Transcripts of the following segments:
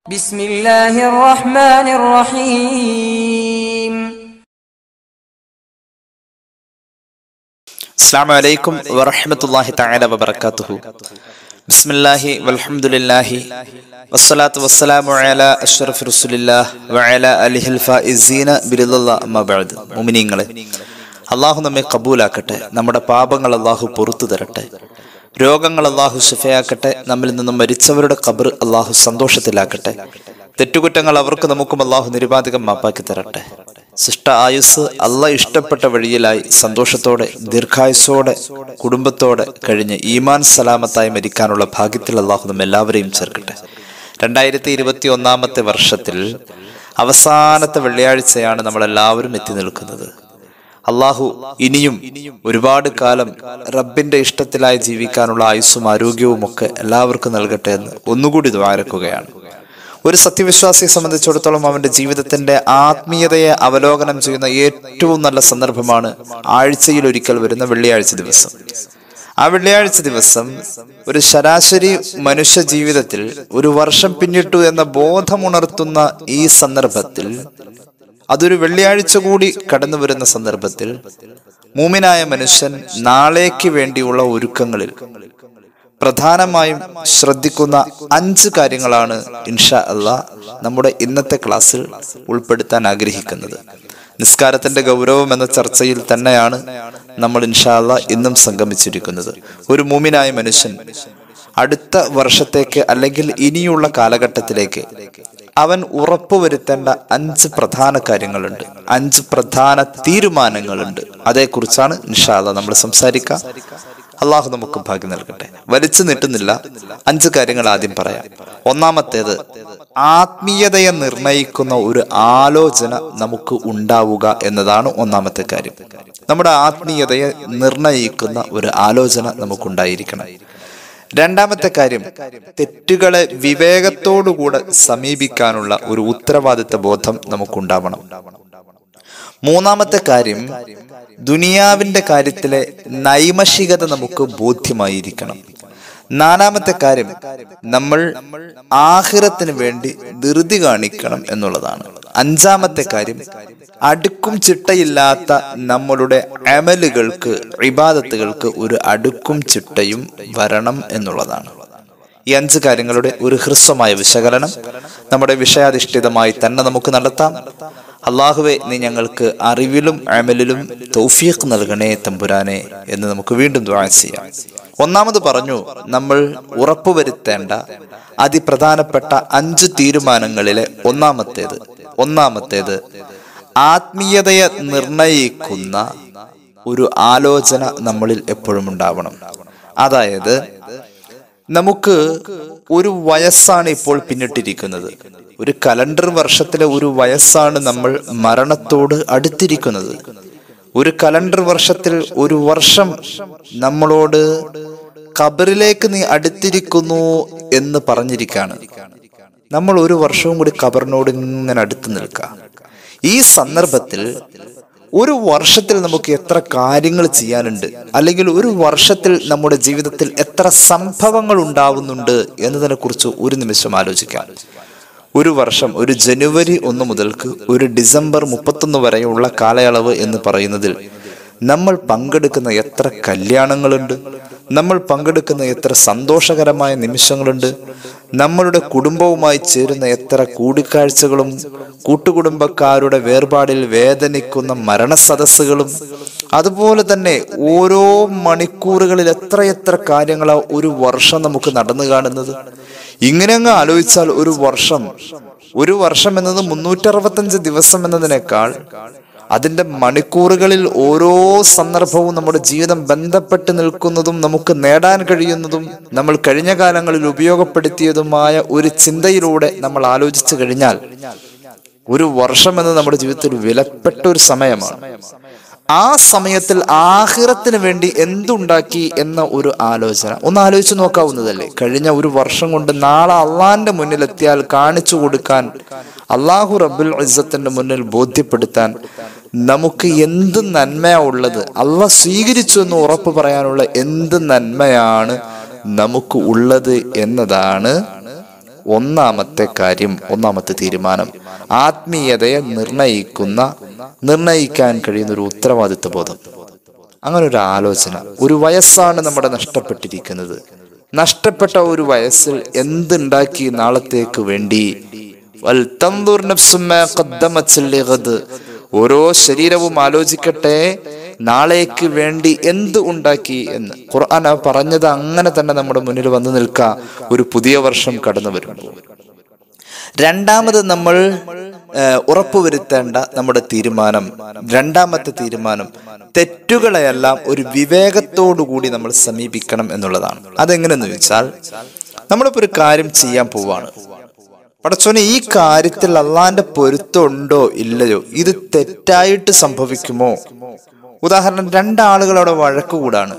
بسم الله الرحمن الرحيم അസ്സാം വലൈക്കും വറഹമത്തല്ലാഹി തആല വബറകാതുഹു ബിസ്മില്ലാഹി വൽഹംദുലില്ലാഹി വസ്സലാത്തു വസ്സലാമു അലാ അഷ്റഫി റസൂലില്ലാഹ് വഅല അലിഹിൽ ഫായിസീന ബിരിദല്ലാഹ് അമ്മാ ബഅദ് മുഅ്മിനീങ്ങളെ അള്ളാഹു നമ്മെ കബൂലാക്കട്ടെ നമ്മുടെ പാപങ്ങൾ അള്ളാഹു പുറത്തു തരട്ടെ രോഗങ്ങൾ അള്ളാഹു ശിഫയാക്കട്ടെ നമ്മിൽ നിന്നും മരിച്ചവരുടെ ഖബർ അള്ളാഹു സന്തോഷത്തിലാക്കട്ടെ തെറ്റുകുറ്റങ്ങൾ അവർക്ക് നമുക്കും അള്ളാഹു നിരുപാധികം മാപ്പാക്കി തരട്ടെ ശിഷ്ട ആയുസ് അല്ല ഇഷ്ടപ്പെട്ട വഴിയിലായി സന്തോഷത്തോടെ ദീർഘായുസോടെ കുടുംബത്തോടെ കഴിഞ്ഞ് ഈമാൻ സലാമത്തായി മരിക്കാനുള്ള ഭാഗ്യത്തിൽ അള്ളാഹു നമ്മ എല്ലാവരെയും ചേർക്കട്ടെ രണ്ടായിരത്തി ഇരുപത്തി ഒന്നാമത്തെ വർഷത്തിൽ അവസാനത്തെ വെള്ളിയാഴ്ചയാണ് നമ്മൾ എല്ലാവരും എത്തി നിൽക്കുന്നത് അള്ളാഹു ഇനിയും ഒരുപാട് കാലം റബ്ബിന്റെ ഇഷ്ടത്തിലായി ജീവിക്കാനുള്ള ആയുസ്സും ആരോഗ്യവും ഒക്കെ എല്ലാവർക്കും നൽകട്ടെ എന്ന് ഒന്നുകൂടി ദ്വാരക്കുകയാണ് ഒരു സത്യവിശ്വാസിയെ സംബന്ധിച്ചിടത്തോളം അവന്റെ ജീവിതത്തിന്റെ ആത്മീയതയെ അവലോകനം ചെയ്യുന്ന ഏറ്റവും നല്ല സന്ദർഭമാണ് ആഴ്ചയിൽ ഒരിക്കൽ വരുന്ന വെള്ളിയാഴ്ച ദിവസം ആ വെള്ളിയാഴ്ച ദിവസം ഒരു ശരാശരി മനുഷ്യ ജീവിതത്തിൽ ഒരു വർഷം പിന്നിട്ടു എന്ന ബോധമുണർത്തുന്ന ഈ സന്ദർഭത്തിൽ അതൊരു വെള്ളിയാഴ്ച കൂടി കടന്നു വരുന്ന സന്ദർഭത്തിൽ മൂമിനായ മനുഷ്യൻ നാളേക്ക് വേണ്ടിയുള്ള ഒരുക്കങ്ങളിൽ പ്രധാനമായും ശ്രദ്ധിക്കുന്ന അഞ്ച് കാര്യങ്ങളാണ് ഇൻഷാ അള്ളാ നമ്മുടെ ഇന്നത്തെ ക്ലാസ്സിൽ ഉൾപ്പെടുത്താൻ ആഗ്രഹിക്കുന്നത് നിസ്കാരത്തിന്റെ ഗൗരവം എന്ന ചർച്ചയിൽ തന്നെയാണ് നമ്മൾ ഇൻഷാ അള്ളാ ഇന്നും സംഗമിച്ചിരിക്കുന്നത് ഒരു മൂമിനായ മനുഷ്യൻ അടുത്ത വർഷത്തേക്ക് അല്ലെങ്കിൽ ഇനിയുള്ള കാലഘട്ടത്തിലേക്ക് അവൻ ഉറപ്പുവരുത്തേണ്ട അഞ്ച് പ്രധാന കാര്യങ്ങളുണ്ട് അഞ്ച് പ്രധാന തീരുമാനങ്ങളുണ്ട് അതേക്കുറിച്ചാണ് നിഷാദ നമ്മൾ സംസാരിക്കുക അള്ളാഹു നമുക്ക് ഭാഗ്യം നൽകട്ടെ വലിച്ചു നീട്ടുന്നില്ല അഞ്ച് കാര്യങ്ങൾ ആദ്യം പറയാം ഒന്നാമത്തേത് ആത്മീയതയെ നിർണയിക്കുന്ന ഒരു ആലോചന നമുക്ക് ഉണ്ടാവുക എന്നതാണ് ഒന്നാമത്തെ കാര്യം നമ്മുടെ ആത്മീയതയെ നിർണയിക്കുന്ന ഒരു ആലോചന നമുക്കുണ്ടായിരിക്കണം രണ്ടാമത്തെ കാര്യം തെറ്റുകളെ വിവേകത്തോടുകൂടെ സമീപിക്കാനുള്ള ഒരു ഉത്തരവാദിത്ത ബോധം നമുക്കുണ്ടാവണം മൂന്നാമത്തെ കാര്യം ദുനിയാവിന്റെ കാര്യത്തിലെ നൈമഷികത നമുക്ക് ബോധ്യമായിരിക്കണം നാലാമത്തെ കാര്യം നമ്മൾ ആഹിറത്തിന് വേണ്ടി ധൃതി കാണിക്കണം എന്നുള്ളതാണ് അഞ്ചാമത്തെ കാര്യം അടുക്കും ചിട്ടയില്ലാത്ത നമ്മളുടെ അമലുകൾക്ക് ഇബാദത്തുകൾക്ക് ഒരു അടുക്കും ചിട്ടയും വരണം എന്നുള്ളതാണ് ഈ അഞ്ച് കാര്യങ്ങളുടെ ഒരു ഹ്രസ്വമായ വിശകലനം നമ്മുടെ വിഷയാധിഷ്ഠിതമായി തന്നെ നമുക്ക് നടത്താം അള്ളാഹുവെ നീ ഞങ്ങൾക്ക് അറിവിലും അമലിലും തൗഫീഖ് നൽകണേ തമ്പുരാനെ എന്ന് നമുക്ക് വീണ്ടും ദ്വാ ചെയ്യാം ഒന്നാമത് പറഞ്ഞു നമ്മൾ ഉറപ്പുവരുത്തേണ്ട അതിപ്രധാനപ്പെട്ട അഞ്ച് തീരുമാനങ്ങളിലെ ഒന്നാമത്തേത് ഒന്നാമത്തേത് ആത്മീയതയെ നിർണയിക്കുന്ന ഒരു ആലോചന നമ്മളിൽ എപ്പോഴും ഉണ്ടാവണം അതായത് നമുക്ക് ഒരു വയസ്സാണ് ഇപ്പോൾ പിന്നിട്ടിരിക്കുന്നത് ഒരു കലണ്ടർ വർഷത്തിലെ ഒരു വയസ്സാണ് നമ്മൾ മരണത്തോട് അടുത്തിരിക്കുന്നത് ഒരു കലണ്ടർ വർഷത്തിൽ ഒരു വർഷം നമ്മളോട് ഖബറിലേക്ക് നീ അടുത്തിരിക്കുന്നു എന്ന് പറഞ്ഞിരിക്കാണ് നമ്മൾ ഒരു വർഷവും കൂടി ഖബറിനോട് ഇങ്ങനെ അടുത്ത് നിൽക്കുക ഈ സന്ദർഭത്തിൽ ഒരു വർഷത്തിൽ നമുക്ക് എത്ര കാര്യങ്ങൾ ചെയ്യാനുണ്ട് അല്ലെങ്കിൽ ഒരു വർഷത്തിൽ നമ്മുടെ ജീവിതത്തിൽ എത്ര സംഭവങ്ങൾ ഉണ്ടാവുന്നുണ്ട് എന്നതിനെ കുറിച്ച് ഒരു നിമിഷം ആലോചിക്കാം ഒരു വർഷം ഒരു ജനുവരി ഒന്ന് മുതൽക്ക് ഒരു ഡിസംബർ മുപ്പത്തൊന്ന് വരെയുള്ള കാലയളവ് എന്ന് പറയുന്നതിൽ നമ്മൾ പങ്കെടുക്കുന്ന എത്ര കല്യാണങ്ങളുണ്ട് നമ്മൾ പങ്കെടുക്കുന്ന എത്ര സന്തോഷകരമായ നിമിഷങ്ങളുണ്ട് നമ്മളുടെ കുടുംബവുമായി ചേരുന്ന എത്ര കൂടിക്കാഴ്ചകളും കൂട്ടുകുടുംബക്കാരുടെ വേർപാടിൽ വേദനിക്കുന്ന മരണസദസ്സുകളും അതുപോലെ തന്നെ ഓരോ മണിക്കൂറുകളിൽ എത്രയെത്ര കാര്യങ്ങളാ ഒരു വർഷം നമുക്ക് നടന്നു കാണുന്നത് ഇങ്ങനെ അങ്ങ് ആലോചിച്ചാൽ ഒരു വർഷം ഒരു വർഷം എന്നത് മുന്നൂറ്ററുപത്തഞ്ച് ദിവസം എന്നതിനേക്കാൾ അതിന്റെ മണിക്കൂറുകളിൽ ഓരോ സന്ദർഭവും നമ്മുടെ ജീവിതം ബന്ധപ്പെട്ട് നിൽക്കുന്നതും നമുക്ക് നേടാൻ കഴിയുന്നതും നമ്മൾ കഴിഞ്ഞ കാലങ്ങളിൽ ഉപയോഗപ്പെടുത്തിയതുമായ ഒരു ചിന്തയിലൂടെ നമ്മൾ ആലോചിച്ചു കഴിഞ്ഞാൽ ഒരു വർഷം എന്നത് നമ്മുടെ ജീവിതത്തിൽ വിലപ്പെട്ട ഒരു സമയമാണ് ആ സമയത്തിൽ ആഹിറത്തിന് വേണ്ടി എന്തുണ്ടാക്കി എന്ന ഒരു ആലോചന ഒന്ന് ആലോചിച്ച് നോക്കാവുന്നതല്ലേ കഴിഞ്ഞ ഒരു വർഷം കൊണ്ട് നാളെ അള്ളാന്റെ മുന്നിൽ എത്തിയാൽ കാണിച്ചു കൊടുക്കാൻ അള്ളാഹു റബ്ബുൽ ഇസ്സത്തിന്റെ മുന്നിൽ ബോധ്യപ്പെടുത്താൻ നമുക്ക് എന്ത് നന്മയാ ഉള്ളത് അള്ളാഹ് സ്വീകരിച്ചു എന്ന് ഉറപ്പ് പറയാനുള്ള എന്ത് നന്മയാണ് നമുക്ക് ഉള്ളത് എന്നതാണ് ഒന്നാമത്തെ കാര്യം ഒന്നാമത്തെ തീരുമാനം ആത്മീയതയെ നിർണയിക്കുന്ന നിർണയിക്കാൻ കഴിയുന്ന ഒരു ഉത്തരവാദിത്വ ബോധം അങ്ങനെ ഒരു ആലോചന ഒരു വയസ്സാണ് നമ്മുടെ നഷ്ടപ്പെട്ടിരിക്കുന്നത് നഷ്ടപ്പെട്ട ഒരു വയസ്സിൽ എന്തുണ്ടാക്കി നാളത്തേക്ക് വേണ്ടി വൽ തൻദുർ നഫ്സും മാ ഖദ്ദമത് ലിഗദ്. ഓരോ ശരീരവും ആലോചിക്കട്ടെ നാളേക്ക് വേണ്ടി എന്ത് ഉണ്ടാക്കി എന്ന് ഖുർആൻ ആ പറഞ്ഞത് അങ്ങനെ തന്നെ നമ്മുടെ മുന്നിൽ വന്നു നിൽക്കുക ഒരു പുതിയ വർഷം കടന്നു വരുമ്പോൾ രണ്ടാമത് നമ്മൾ ഏഹ്, ഉറപ്പുവരുത്തേണ്ട നമ്മുടെ തീരുമാനം രണ്ടാമത്തെ തീരുമാനം തെറ്റുകളെയെല്ലാം ഒരു വിവേകത്തോടു കൂടി നമ്മൾ സമീപിക്കണം എന്നുള്ളതാണ് അതെങ്ങനെയെന്ന് വെച്ചാൽ നമ്മളിപ്പോ ഒരു കാര്യം ചെയ്യാൻ പോവാണ് പടച്ചോനെ ഈ കാര്യത്തിൽ അള്ളാന്റെ പൊരുത്തമുണ്ടോ ഇല്ലയോ ഇത് തെറ്റായിട്ട് സംഭവിക്കുമോ ഉദാഹരണം രണ്ടാളുകൾ അവിടെ വഴക്ക് കൂടാണ്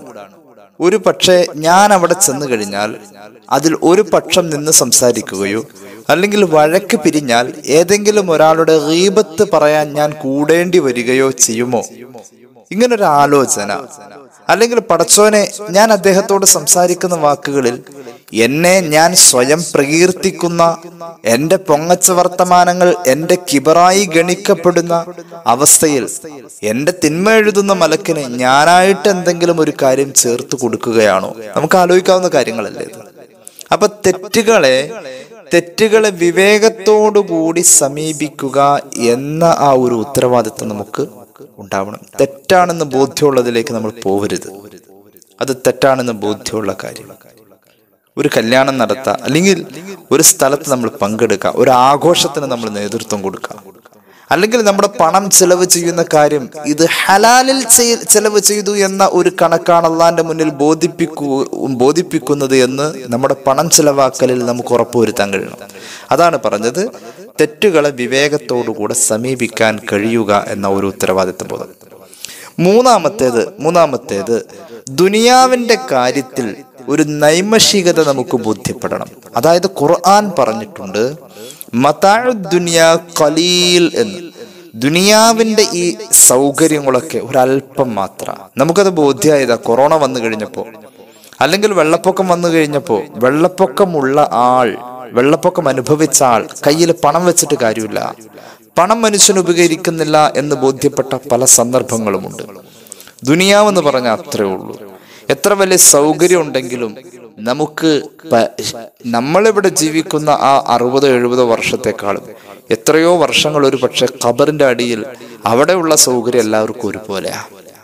ഒരു പക്ഷേ ഞാൻ അവിടെ ചെന്ന് കഴിഞ്ഞാൽ അതിൽ ഒരു പക്ഷം നിന്ന് സംസാരിക്കുകയോ അല്ലെങ്കിൽ വഴക്ക് പിരിഞ്ഞാൽ ഏതെങ്കിലും ഒരാളുടെ ഗീബത്ത് പറയാൻ ഞാൻ കൂടേണ്ടി വരികയോ ചെയ്യുമോ ഇങ്ങനൊരു ആലോചന അല്ലെങ്കിൽ പടച്ചോനെ ഞാൻ അദ്ദേഹത്തോട് സംസാരിക്കുന്ന വാക്കുകളിൽ എന്നെ ഞാൻ സ്വയം പ്രകീർത്തിക്കുന്ന എന്റെ പൊങ്ങച്ച വർത്തമാനങ്ങൾ എന്റെ കിബറായി ഗണിക്കപ്പെടുന്ന അവസ്ഥയിൽ എന്റെ തിന്മ എഴുതുന്ന മലക്കിന് ഞാനായിട്ട് എന്തെങ്കിലും ഒരു കാര്യം ചേർത്ത് കൊടുക്കുകയാണോ നമുക്ക് ആലോചിക്കാവുന്ന കാര്യങ്ങളല്ലേ ഇത് അപ്പൊ തെറ്റുകളെ തെറ്റുകളെ വിവേകത്തോടുകൂടി സമീപിക്കുക എന്ന ആ ഒരു ഉത്തരവാദിത്വം നമുക്ക് ഉണ്ടാവണം തെറ്റാണെന്ന് ബോധ്യമുള്ളതിലേക്ക് നമ്മൾ പോവരുത് അത് തെറ്റാണെന്ന് ബോധ്യമുള്ള കാര്യം ഒരു കല്യാണം നടത്തുക അല്ലെങ്കിൽ ഒരു സ്ഥലത്ത് നമ്മൾ പങ്കെടുക്കുക ഒരു ആഘോഷത്തിന് നമ്മൾ നേതൃത്വം കൊടുക്കുക അല്ലെങ്കിൽ നമ്മുടെ പണം ചെലവ് ചെയ്യുന്ന കാര്യം ഇത് ഹലാലിൽ ചെയ്- ചെലവ് ചെയ്തു എന്ന ഒരു കണക്കാണ് അള്ളാന്റെ മുന്നിൽ ബോധിപ്പിക്കൂ ബോധിപ്പിക്കുന്നത് എന്ന് നമ്മുടെ പണം ചെലവാക്കലിൽ നമുക്ക് ഉറപ്പുവരുത്താൻ കഴിയണം അതാണ് പറഞ്ഞത് തെറ്റുകളെ വിവേകത്തോടുകൂടെ സമീപിക്കാൻ കഴിയുക എന്ന ഒരു ഉത്തരവാദിത്വ ബോധം മൂന്നാമത്തേത് മൂന്നാമത്തേത് ദുനിയാവിന്റെ കാര്യത്തിൽ ഒരു നൈമഷികത നമുക്ക് ബോധ്യപ്പെടണം അതായത് ഖുർആൻ പറഞ്ഞിട്ടുണ്ട് മതാഉ ദുനിയ ഖലീൽ എന്ന് ദുനിയാവിന്റെ ഈ സൗകര്യങ്ങളൊക്കെ ഒരല്പം മാത്ര നമുക്കത് ബോധ്യമായതാ കൊറോണ വന്നു കഴിഞ്ഞപ്പോ അല്ലെങ്കിൽ വെള്ളപ്പൊക്കം വന്നു കഴിഞ്ഞപ്പോ വെള്ളപ്പൊക്കമുള്ള ആൾ വെള്ളപ്പൊക്കം അനുഭവിച്ച ആൾ കയ്യിൽ പണം വെച്ചിട്ട് കാര്യമില്ല പണം മനുഷ്യന് ഉപകരിക്കുന്നില്ല എന്ന് ബോധ്യപ്പെട്ട പല സന്ദർഭങ്ങളുമുണ്ട് ദുനിയാവെന്ന് പറഞ്ഞാൽ അത്രേ ഉള്ളൂ എത്ര വലിയ സൗകര്യം ഉണ്ടെങ്കിലും നമുക്ക് പ- നമ്മളിവിടെ ജീവിക്കുന്ന ആ അറുപതോ എഴുപതോ വർഷത്തെക്കാളും എത്രയോ വർഷങ്ങൾ ഒരു പക്ഷെ ഖബറിന്റെ അടിയിൽ അവിടെയുള്ള സൗകര്യം എല്ലാവർക്കും ഒരുപോലെയാ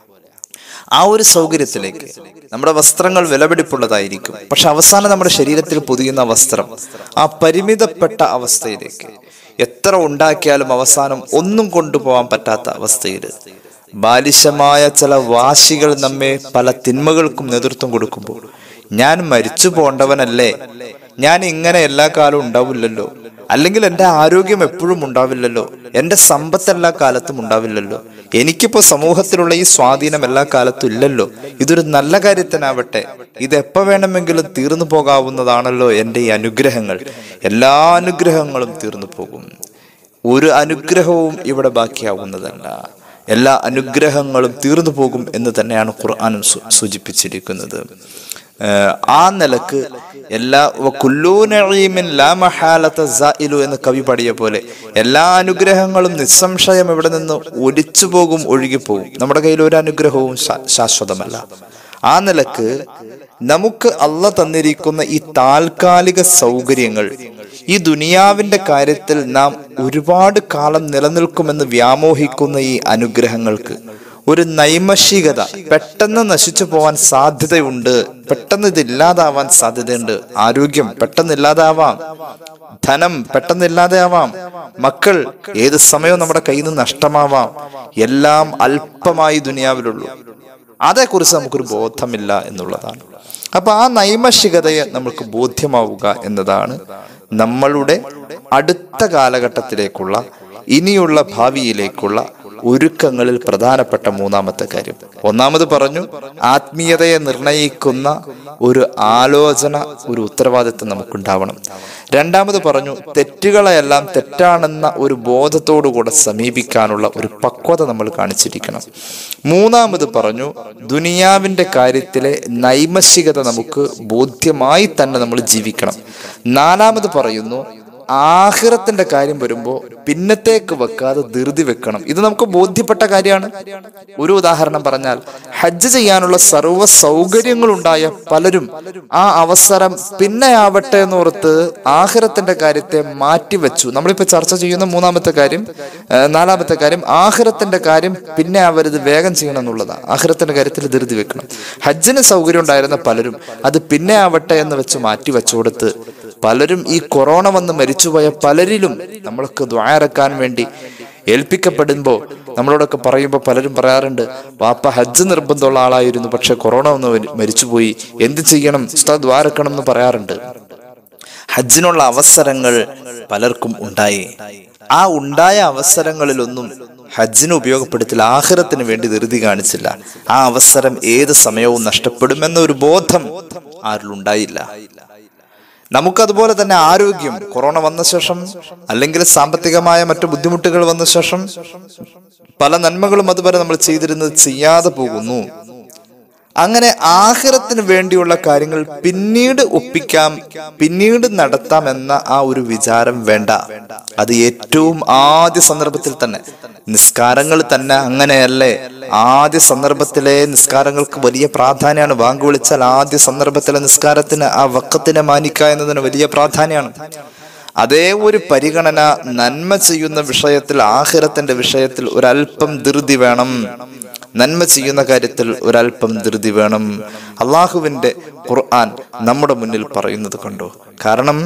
ആ ഒരു സൗകര്യത്തിലേക്ക് നമ്മുടെ വസ്ത്രങ്ങൾ വിലപിടിപ്പുള്ളതായിരിക്കും പക്ഷെ അവസാനം നമ്മുടെ ശരീരത്തിൽ പൊതിയുന്ന വസ്ത്രം ആ പരിമിതപ്പെട്ട അവസ്ഥയിലേക്ക് എത്ര ഉണ്ടാക്കിയാലും അവസാനം ഒന്നും കൊണ്ടുപോകാൻ പറ്റാത്ത അവസ്ഥയിൽ ബാലിശമായ ചില വാശികൾ നമ്മെ പല തിന്മകൾക്കും നേതൃത്വം കൊടുക്കുമ്പോൾ ഞാൻ മരിച്ചു പോണ്ടവനല്ലേ ഞാൻ ഇങ്ങനെ എല്ലാ കാലവും ഉണ്ടാവില്ലല്ലോ അല്ലെങ്കിൽ എൻ്റെ ആരോഗ്യം എപ്പോഴും ഉണ്ടാവില്ലല്ലോ എൻ്റെ സമ്പത്ത് എല്ലാ കാലത്തും ഉണ്ടാവില്ലല്ലോ എനിക്കിപ്പോ സമൂഹത്തിലുള്ള ഈ സ്വാധീനം എല്ലാ കാലത്തും ഇല്ലല്ലോ ഇതൊരു നല്ല കാര്യത്തിനാവട്ടെ ഇത് എപ്പോ വേണമെങ്കിലും തീർന്നു പോകാവുന്നതാണല്ലോ എൻ്റെ ഈ അനുഗ്രഹങ്ങൾ എല്ലാ അനുഗ്രഹങ്ങളും തീർന്നു പോകും ഒരു അനുഗ്രഹവും ഇവിടെ ബാക്കിയാവുന്നതല്ല എല്ലാ അനുഗ്രഹങ്ങളും തീർന്നു പോകും എന്ന് തന്നെയാണ് ഖുർആാനും സു- സൂചിപ്പിച്ചിരിക്കുന്നത് ഏഹ് ആ നിലക്ക് എല്ലാ വ കുല്ലൂ നഈമിൻ ലാ മഹാലത സായിലു എന്ന് കവി പാടിയ പോലെ എല്ലാ അനുഗ്രഹങ്ങളും നിസ്സംശയം ഇവിടെ നിന്ന് ഒലിച്ചു പോകും ഒഴുകിപ്പോകും നമ്മുടെ കയ്യിൽ ഒരു അനുഗ്രഹവും ശാ- ശാശ്വതമല്ല ആ നിലക്ക് നമുക്ക് അല്ല തന്നിരിക്കുന്ന ഈ താൽക്കാലിക സൗകര്യങ്ങൾ ഈ ദുനിയാവിന്റെ കാര്യത്തിൽ നാം ഒരുപാട് കാലം നിലനിൽക്കുമെന്ന് വ്യാമോഹിക്കുന്ന ഈ അനുഗ്രഹങ്ങൾക്ക് ഒരു നൈമഷികത പെട്ടെന്ന് നശിച്ചു പോവാൻ സാധ്യതയുണ്ട് പെട്ടെന്ന് ഇത് ഇല്ലാതാവാൻ സാധ്യതയുണ്ട് ആരോഗ്യം പെട്ടെന്ന് ഇല്ലാതാവാം ധനം പെട്ടെന്ന് ഇല്ലാതെയാവാം മക്കൾ ഏത് സമയവും നമ്മുടെ കയ്യിൽ നിന്ന് നഷ്ടമാവാം എല്ലാം അല്പമായി ദുനിയാവിലുള്ളൂ അതേക്കുറിച്ച് നമുക്കൊരു ബോധമില്ല എന്നുള്ളതാണ് അപ്പൊ ആ നൈമഷികതയെ നമുക്ക് ബോധ്യമാവുക എന്നതാണ് നമ്മളുടെ അടുത്ത കാലഘട്ടത്തിലേക്കുള്ള ഇനിയുള്ള ഭാവിയിലേക്കുള്ള ഒരുക്കങ്ങളിൽ പ്രധാനപ്പെട്ട മൂന്നാമത്തെ കാര്യം ഒന്നാമത് പറഞ്ഞു ആത്മീയതയെ നിർണയിക്കുന്ന ഒരു ആലോചന ഒരു ഉത്തരവാദിത്വം നമുക്കുണ്ടാവണം രണ്ടാമത് പറഞ്ഞു തെറ്റുകളെല്ലാം തെറ്റാണെന്ന ഒരു ബോധത്തോടുകൂടെ സമീപിക്കാനുള്ള ഒരു പക്വത നമ്മൾ കാണിച്ചിരിക്കണം മൂന്നാമത് പറഞ്ഞു ദുനിയാവിന്റെ കാര്യത്തിലെ നൈമശികത നമുക്ക് ബോധ്യമായി തന്നെ നമ്മൾ ജീവിക്കണം നാലാമത് പറയുന്നു ആഹിറത്തിന്റെ കാര്യം വരുമ്പോൾ പിന്നത്തേക്ക് വെക്കാതെ ധൃതി വെക്കണം ഇത് നമുക്ക് ബോധ്യപ്പെട്ട കാര്യമാണ് ഒരു ഉദാഹരണം പറഞ്ഞാൽ ഹജ്ജ് ചെയ്യാനുള്ള സർവ്വ സൗകര്യങ്ങളുണ്ടായ പലരും ആ അവസരം പിന്നെ ആവട്ടെ എന്ന് ഓർത്ത് ആഹിറത്തിന്റെ കാര്യത്തെ മാറ്റിവെച്ചു നമ്മളിപ്പോ ചർച്ച ചെയ്യുന്ന മൂന്നാമത്തെ കാര്യം ആ, നാലാമത്തെ കാര്യം ആഹിറത്തിന്റെ കാര്യം പിന്നെ ആവരുത് വേഗം ചെയ്യണം എന്നുള്ളതാണ് ആഹിറത്തിന്റെ കാര്യത്തിൽ ധൃതി വെക്കണം ഹജ്ജിന് സൗകര്യം ഉണ്ടായിരുന്ന പലരും അത് പിന്നെ ആവട്ടെ എന്ന് വെച്ച് മാറ്റി വെച്ചുകൊടുത്ത് പലരും ഈ കൊറോണ വന്ന് മരിച്ചുപോയ പലരിലും നമ്മളൊക്കെ ദ്വാരക്കാൻ വേണ്ടി ഏൽപ്പിക്കപ്പെടുമ്പോൾ നമ്മളോടൊക്കെ പറയുമ്പോൾ പലരും പറയാറുണ്ട് വാപ്പ ഹജ്ജ് നിർബന്ധമുള്ള ആളായിരുന്നു പക്ഷെ കൊറോണ വന്ന് മരി- മരിച്ചുപോയി എന്ത് ചെയ്യണം ഉസ്താദ് ദ്വാരക്കണം എന്ന് പറയാറുണ്ട് ഹജ്ജിനുള്ള അവസരങ്ങൾ പലർക്കും ഉണ്ടായി ആ ഉണ്ടായ അവസരങ്ങളിലൊന്നും ഹജ്ജിന് ഉപയോഗപ്പെടുത്തില്ല ആഹ്റത്തിന് വേണ്ടി ധൃതി കാണിച്ചില്ല ആ അവസരം ഏത് സമയവും നഷ്ടപ്പെടുമെന്ന ഒരു ബോധം ആരിലുണ്ടായില്ല നമുക്കതുപോലെ തന്നെ ആരോഗ്യം കൊറോണ വന്ന ശേഷം അല്ലെങ്കിൽ സാമ്പത്തികമായ മറ്റു ബുദ്ധിമുട്ടുകൾ വന്ന ശേഷം പല നന്മകളും അതുവരെ നമ്മൾ ചെയ്തിരുന്നത് ചെയ്യാതെ പോകുന്നു അങ്ങനെ ആഹിറത്തിന് വേണ്ടിയുള്ള കാര്യങ്ങൾ പിന്നീട് ഒപ്പിക്കാം പിന്നീട് നടത്താം എന്ന ആ ഒരു വിചാരം വേണ്ട അത് ഏറ്റവും ആദ്യ സന്ദർഭത്തിൽ തന്നെ നിസ്കാരങ്ങൾ തന്നെ അങ്ങനെയല്ലേ ആദ്യ സന്ദർഭത്തിലെ നിസ്കാരങ്ങൾക്ക് വലിയ പ്രാധാന്യമാണ് ബാങ്ക് വിളിച്ചാൽ ആദ്യ സന്ദർഭത്തിലെ നിസ്കാരത്തിന് ആ വക്കത്തിനെ മാനിക്കുക എന്നതിന് വലിയ പ്രാധാന്യമാണ് അതേ ഒരു പരിഗണന നന്മ ചെയ്യുന്ന വിഷയത്തിൽ ആഹിറത്തിന്റെ വിഷയത്തിൽ ഒരല്പം ധൃതി വേണം നന്മ ചെയ്യുന്ന കാര്യത്തിൽ ഒരല്പം ധൃതി വേണം അള്ളാഹുവിന്റെ ഖുർആൻ നമ്മുടെ മുന്നിൽ പറയുന്നത് കണ്ടു കാരണം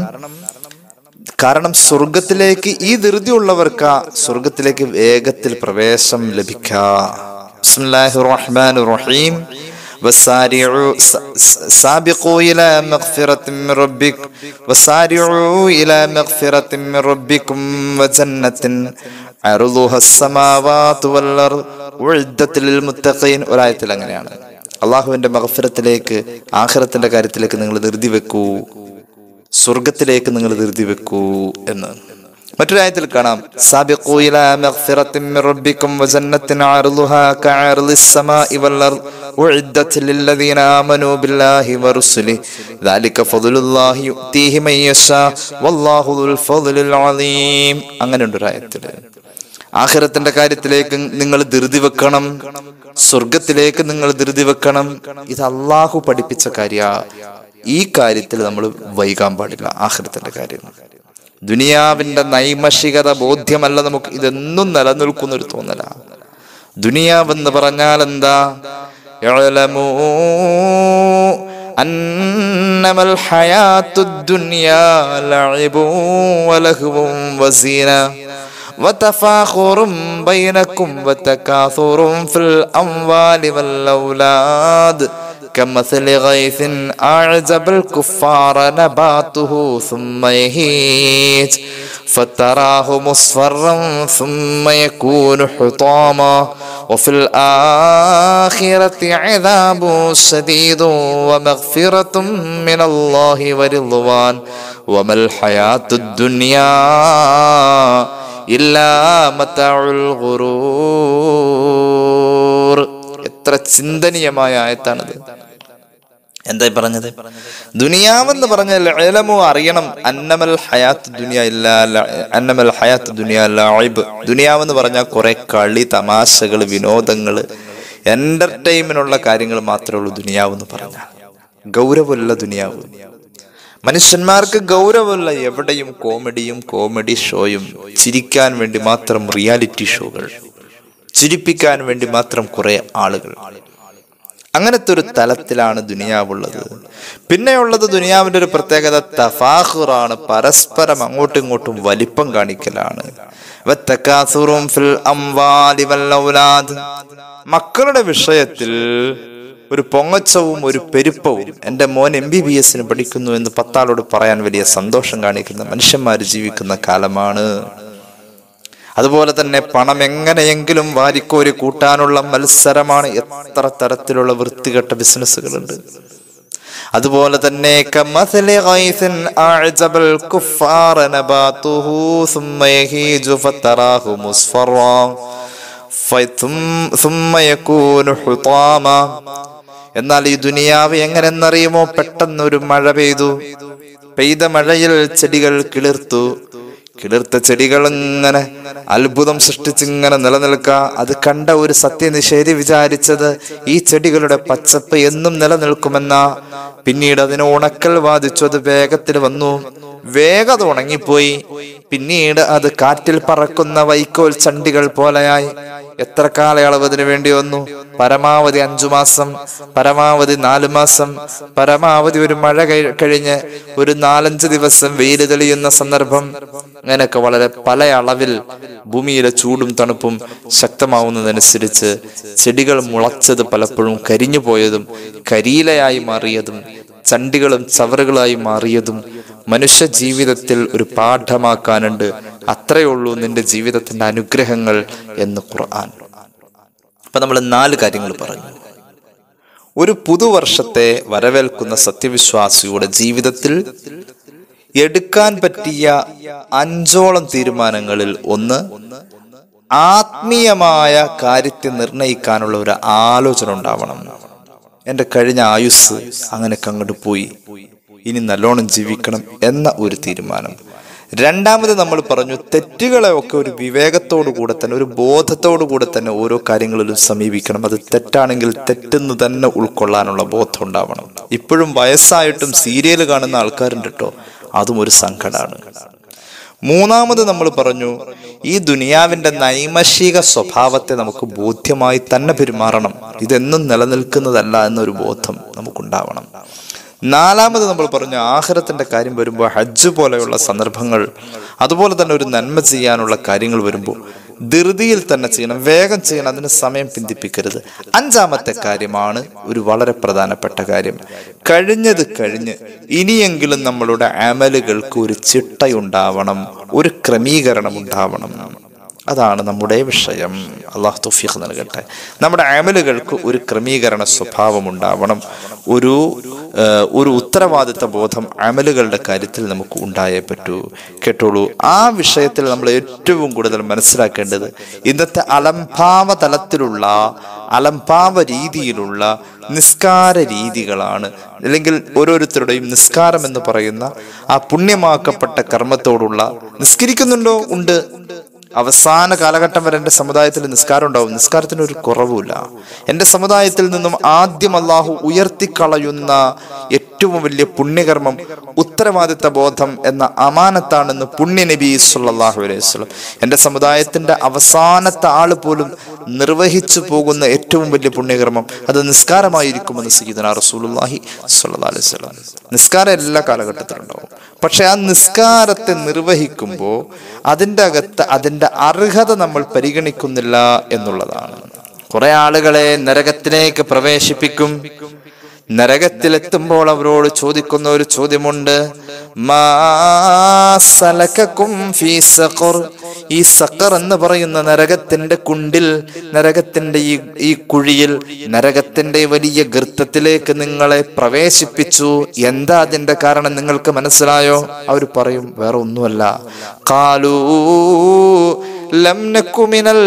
കാരണം സ്വർഗത്തിലേക്ക് ഈ ധൃതി ഉള്ളവർക്ക് സ്വർഗത്തിലേക്ക് വേഗത്തിൽ പ്രവേശം ലഭിക്കാം ബിസ്മില്ലാഹിർ റഹ്മാനിർ റഹീം وسارعوا س- س- سابقوا إلى مغفرة من ربك وسارعوا إلى مغفرة من ربكم وجنة عرضها السماوات والأرض ഉഴുദ്ദത്ത് ലിൽമുത്തഖീൻ ഒരായത്തിൽ അങ്ങനെയാണ് അള്ളാഹുവിന്റെ മഹഫിറത്തിലേക്ക് ആഖിറത്തിന്റെ കാര്യത്തിലേക്ക് നിങ്ങൾ ധൃതി വെക്കൂ സ്വർഗത്തിലേക്ക് നിങ്ങൾ ധൃതി വെക്കൂ എന്ന് മറ്റൊരായത്തിൽ കാണാം സാബിഖൂ ഇലാ മഗ്ഫിറത്തിൻ മിർ റബ്ബിക്കും വജന്നത്തിൻ അർളുഹാ കഅർളിസ് സമാഇ വൽ അർദ് ഉഇദ്ദത്ത് ലില്ലദീന ആമനൂ ബില്ലാഹി വറുസുലിഹി ദാലിക ഫദ്ലുല്ലാഹി യുഅ്തീഹി മൻ യശാ വല്ലാഹു ദുൽ ഫദ്ലിൽ അലീം അങ്ങനെ ഉണ്ട് ഒരു ആയത്തിൽ ആഖിറത്തിന്റെ കാര്യത്തിലേക്ക് നിങ്ങൾ ധൃതി വെക്കണം സ്വർഗത്തിലേക്ക് നിങ്ങൾ ധൃതി വെക്കണം ഇത് അള്ളാഹു പഠിപ്പിച്ച കാര്യ ഈ കാര്യത്തിൽ നമ്മൾ വൈകാൻ പാടില്ല ആഖിറത്തിന്റെ കാര്യം ദുനിയാവിന്റെ നൈമഷികത ബോധ്യമല്ല നമുക്ക് ഇതെന്നും നിലനിൽക്കുന്ന ഒരു തോന്നല ദുനിയാവെന്ന് പറഞ്ഞാൽ എന്താ اعلموا أنما الحياة الدنيا لعب ولهو وزينة وتفاخر بينكم وتكاثر في الأموال والأولاد كمثل غيث أعجب الكفار نباته ثم يهيج فتراه مصفرا ثم يكون حطاما وفي الآخرة عذاب شديد ومغفرة من الله ورضوان وما الحياة الدنيا إلا متاع الغرور എത്ര ചിന്തനീയമായ ആയത്താണിത് എന്തായി പറഞ്ഞത് ദുനിയാവെന്ന് പറഞ്ഞാൽ ഏലമോ അറിയണം അന്നമൽ ഹയാത്ത് ദുനിയ ഇല്ല ല- അന്നമൽ ഹയാത്ത് ദുനിയ ലൈബ് ദുനിയാവെന്ന് പറഞ്ഞാൽ കുറെ കളി തമാശകൾ വിനോദങ്ങൾ എന്റർടൈൻമെന്റുള്ള കാര്യങ്ങൾ മാത്രമേ ഉള്ളൂ ദുനിയാവെന്ന് പറഞ്ഞാൽ ഗൗരവമുള്ള ദുനിയാവ് മനുഷ്യന്മാർക്ക് ഗൗരവമുള്ള എവിടെയും കോമഡിയും കോമഡി ഷോയും ചിരിക്കാൻ വേണ്ടി മാത്രം റിയാലിറ്റി ഷോകൾ ചിരിപ്പിക്കാൻ വേണ്ടി മാത്രം കുറെ ആളുകൾ അങ്ങനത്തെ ഒരു തലത്തിലാണ് ദുനിയാവുള്ളത് പിന്നെയുള്ളത് ദുനിയാവിന്റെ ഒരു പ്രത്യേകത തഫാഖുറാണ് പരസ്പരം അങ്ങോട്ടും ഇങ്ങോട്ടും വലിപ്പം കാണിക്കലാണ് വത്തക്കാസുറും ഫിൽ അംവാലി വൽ ഔലാദ്. മക്കളുടെ വിഷയത്തിൽ ഒരു പൊങ്ങച്ചവും ഒരു പെരുപ്പവും എൻ്റെ മോൻ എം ബി ബി എസിന് പഠിക്കുന്നു എന്ന് പത്താളോട് പറയാൻ വലിയ സന്തോഷം കാണിക്കുന്ന മനുഷ്യന്മാർ ജീവിക്കുന്ന കാലമാണ് അതുപോലെ തന്നെ പണം എങ്ങനെയെങ്കിലും വാരിക്കോരി കൂട്ടാനുള്ള മത്സരമാണ് എത്ര തരത്തിലുള്ള വൃത്തികെട്ട ബിസിനസ്സുകളുണ്ട് അതുപോലെ തന്നെ കമസലി ഗൈസിൻ അഅജബൽ കുഫാറ നബാതുഹു സുമ്മ യഹീജു ഫതറാഹു മുസ്ഫറാ ഫതും- സുമ്മ യകൂനു ഹുതാമ എന്നാൽ ഈ ദുനിയാവ് എങ്ങനെന്നറിയുമോ പെട്ടെന്ന് ഒരു മഴ പെയ്തു പെയ്ത മഴയിൽ ചെടികൾ കിളിർത്തു കിളിർത്ത ചെടികൾ ഇങ്ങനെ അത്ഭുതം സൃഷ്ടിച്ചിങ്ങനെ നിലനിൽക്കുക അത് കണ്ട ഒരു സത്യനിഷേധി വിചാരിച്ചത് ഈ ചെടികളുടെ പച്ചപ്പ് എന്നും നിലനിൽക്കുമെന്ന പിന്നീട് അതിന് ഉണക്കൽ ബാധിച്ചു അത് വേഗത്തിൽ വന്നു വേഗത ഉണങ്ങിപ്പോയി പിന്നീട് അത് കാറ്റിൽ പറക്കുന്ന വൈക്കോൽ ചണ്ടികൾ പോലെയായി എത്ര കാലയളവ് ഇതിനു വേണ്ടി വന്നു പരമാവധി അഞ്ചു മാസം പരമാവധി നാലു മാസം പരമാവധി ഒരു മഴ കഴി- കഴിഞ്ഞ് ഒരു നാലഞ്ച് ദിവസം വെയിൽ തെളിയുന്ന സന്ദർഭം അങ്ങനെയൊക്കെ വളരെ പല അളവിൽ ഭൂമിയിലെ ചൂടും തണുപ്പും ശക്തമാവുന്നതനുസരിച്ച് ചെടികൾ മുളച്ചത് പലപ്പോഴും കരിഞ്ഞു പോയതും കരിയിലയായി മാറിയതും ചണ്ടികളും ചവറുകളായി മാറിയതും മനുഷ്യ ജീവിതത്തിൽ ഒരു പാഠമാക്കാനുണ്ട് അത്രയേ ഉള്ളൂ നിന്റെ ജീവിതത്തിന്റെ അനുഗ്രഹങ്ങൾ എന്ന് ഖുർആൻ അപ്പൊ നമ്മൾ നാല് കാര്യങ്ങൾ പറഞ്ഞു ഒരു പുതുവർഷത്തെ വരവേൽക്കുന്ന സത്യവിശ്വാസിയുടെ ജീവിതത്തിൽ എടുക്കാൻ പറ്റിയ അഞ്ചോളം തീരുമാനങ്ങളിൽ ഒന്ന് ആത്മീയമായ കാര്യത്തെ നിർണയിക്കാനുള്ള ഒരു ആലോചന ഉണ്ടാവണം എന്റെ കഴിഞ്ഞ ആയുസ് അങ്ങനെയൊക്കെ അങ്ങോട്ട് പോയി ഇനി നല്ലോണം ജീവിക്കണം എന്ന ഒരു തീരുമാനം രണ്ടാമത് നമ്മൾ പറഞ്ഞു തെറ്റുകളെ ഒക്കെ ഒരു വിവേകത്തോടു കൂടെ തന്നെ ഒരു ബോധത്തോടു കൂടെ തന്നെ ഓരോ കാര്യങ്ങളിലും സമീപിക്കണം അത് തെറ്റാണെങ്കിൽ തെറ്റെന്ന് തന്നെ ഉൾക്കൊള്ളാനുള്ള ബോധം ഉണ്ടാവണം ഇപ്പോഴും വയസ്സായിട്ടും സീരിയൽ കാണുന്ന ആൾക്കാരുണ്ട് കേട്ടോ അതും ഒരു സങ്കടമാണ് മൂന്നാമത് നമ്മൾ പറഞ്ഞു ഈ ദുനിയാവിന്റെ നൈമഷിക സ്വഭാവത്തെ നമുക്ക് ബോധ്യമായി തന്നെ പെരുമാറണം ഇതെന്നും നിലനിൽക്കുന്നതല്ല എന്നൊരു ബോധം നമുക്കുണ്ടാവണം നാലാമത് നമ്മൾ പറഞ്ഞു ആഹാരത്തിന്റെ കാര്യം വരുമ്പോൾ ഹജ്ജ് പോലെയുള്ള സന്ദർഭങ്ങൾ അതുപോലെ തന്നെ ഒരു നന്മ ചെയ്യാനുള്ള കാര്യങ്ങൾ വരുമ്പോൾ ധൃതിയിൽ തന്നെ ചെയ്യണം വേഗം ചെയ്യണം അതിന് സമയം പിന്തിപ്പിക്കരുത് അഞ്ചാമത്തെ കാര്യമാണ് ഒരു വളരെ പ്രധാനപ്പെട്ട കാര്യം കഴിഞ്ഞത് കഴിഞ്ഞ് ഇനിയെങ്കിലും നമ്മളുടെ അമലുകൾക്ക് ഒരു ചിട്ടയുണ്ടാവണം ഒരു ക്രമീകരണം ഉണ്ടാവണം അതാണ് നമ്മുടെ വിഷയം അള്ളാഹു തൗഫീഖ് നൽകട്ടെ നമ്മുടെ അമലുകൾക്ക് ഒരു ക്രമീകരണ സ്വഭാവം ഉണ്ടാവണം ഒരു ആ, ഒരു ഉത്തരവാദിത്ത ബോധം അമലുകളുടെ കാര്യത്തിൽ നമുക്ക് ഉണ്ടായേ പറ്റൂ കേട്ടോളൂ ആ വിഷയത്തിൽ നമ്മൾ ഏറ്റവും കൂടുതൽ മനസ്സിലാക്കേണ്ടത് ഇന്നത്തെ അലംഭാവ തലത്തിലുള്ള അലംഭാവ രീതിയിലുള്ള നിസ്കാര രീതികളാണ് അല്ലെങ്കിൽ ഓരോരുത്തരുടെയും നിസ്കാരം എന്ന് പറയുന്ന ആ പുണ്യമാക്കപ്പെട്ട കർമ്മത്തോടുള്ള നിസ്കരിക്കുന്നുണ്ടോ ഉണ്ട് അവസാന കാലഘട്ടം വരെ എൻ്റെ സമുദായത്തിൽ നിസ്കാരം ഉണ്ടാവും നിസ്കാരത്തിന് ഒരു കുറവുമില്ല എൻ്റെ സമുദായത്തിൽ നിന്നും ആദ്യം അള്ളാഹു ഉയർത്തിക്കളയുന്ന ഏറ്റവും വലിയ പുണ്യകർമ്മം ഉത്തരവാദിത്ത ബോധം എന്ന അമാനത്താണെന്ന് പുണ്യ നബി സല്ലല്ലാഹു അലൈഹി വസല്ലം എൻ്റെ സമുദായത്തിന്റെ അവസാനത്തെ ആള് പോലും നിർവഹിച്ചു പോകുന്ന ഏറ്റവും വലിയ പുണ്യകർമ്മം അത് നിസ്കാരമായിരിക്കുമെന്ന് സീദന റസൂലുള്ളാഹി സ്വല്ലല്ലാഹു അലൈഹി വസല്ലം നിസ്കാരം എല്ലാ കാലഘട്ടത്തിലും ഉണ്ടാവും പക്ഷെ ആ നിസ്കാരത്തെ നിർവഹിക്കുമ്പോൾ അതിൻ്റെ അകത്ത് അതിൻ്റെ അർഹത നമ്മൾ പരിഗണിക്കുന്നില്ല എന്നുള്ളതാണ് കുറെ ആളുകളെ നരകത്തിലേക്ക് പ്രവേശിപ്പിക്കും നരകത്തിലെത്തുമ്പോൾ അവരോട് ചോദിക്കുന്ന ഒരു ചോദ്യമുണ്ട് മാ സലകക്കും ഫീ സഖർ ഈ സക്കർ എന്ന് പറയുന്ന നരകത്തിന്റെ കുണ്ടിൽ നരകത്തിന്റെ ഈ ഈ കുഴിയിൽ നരകത്തിന്റെ വലിയ ഗർത്തത്തിലേക്ക് നിങ്ങളെ പ്രവേശിപ്പിച്ചു എന്താ അതിന്റെ കാരണം നിങ്ങൾക്ക് മനസ്സിലായോ അവർ പറയും വേറെ ഒന്നുമല്ല കാലൂ ലം നക്കു മിനൽ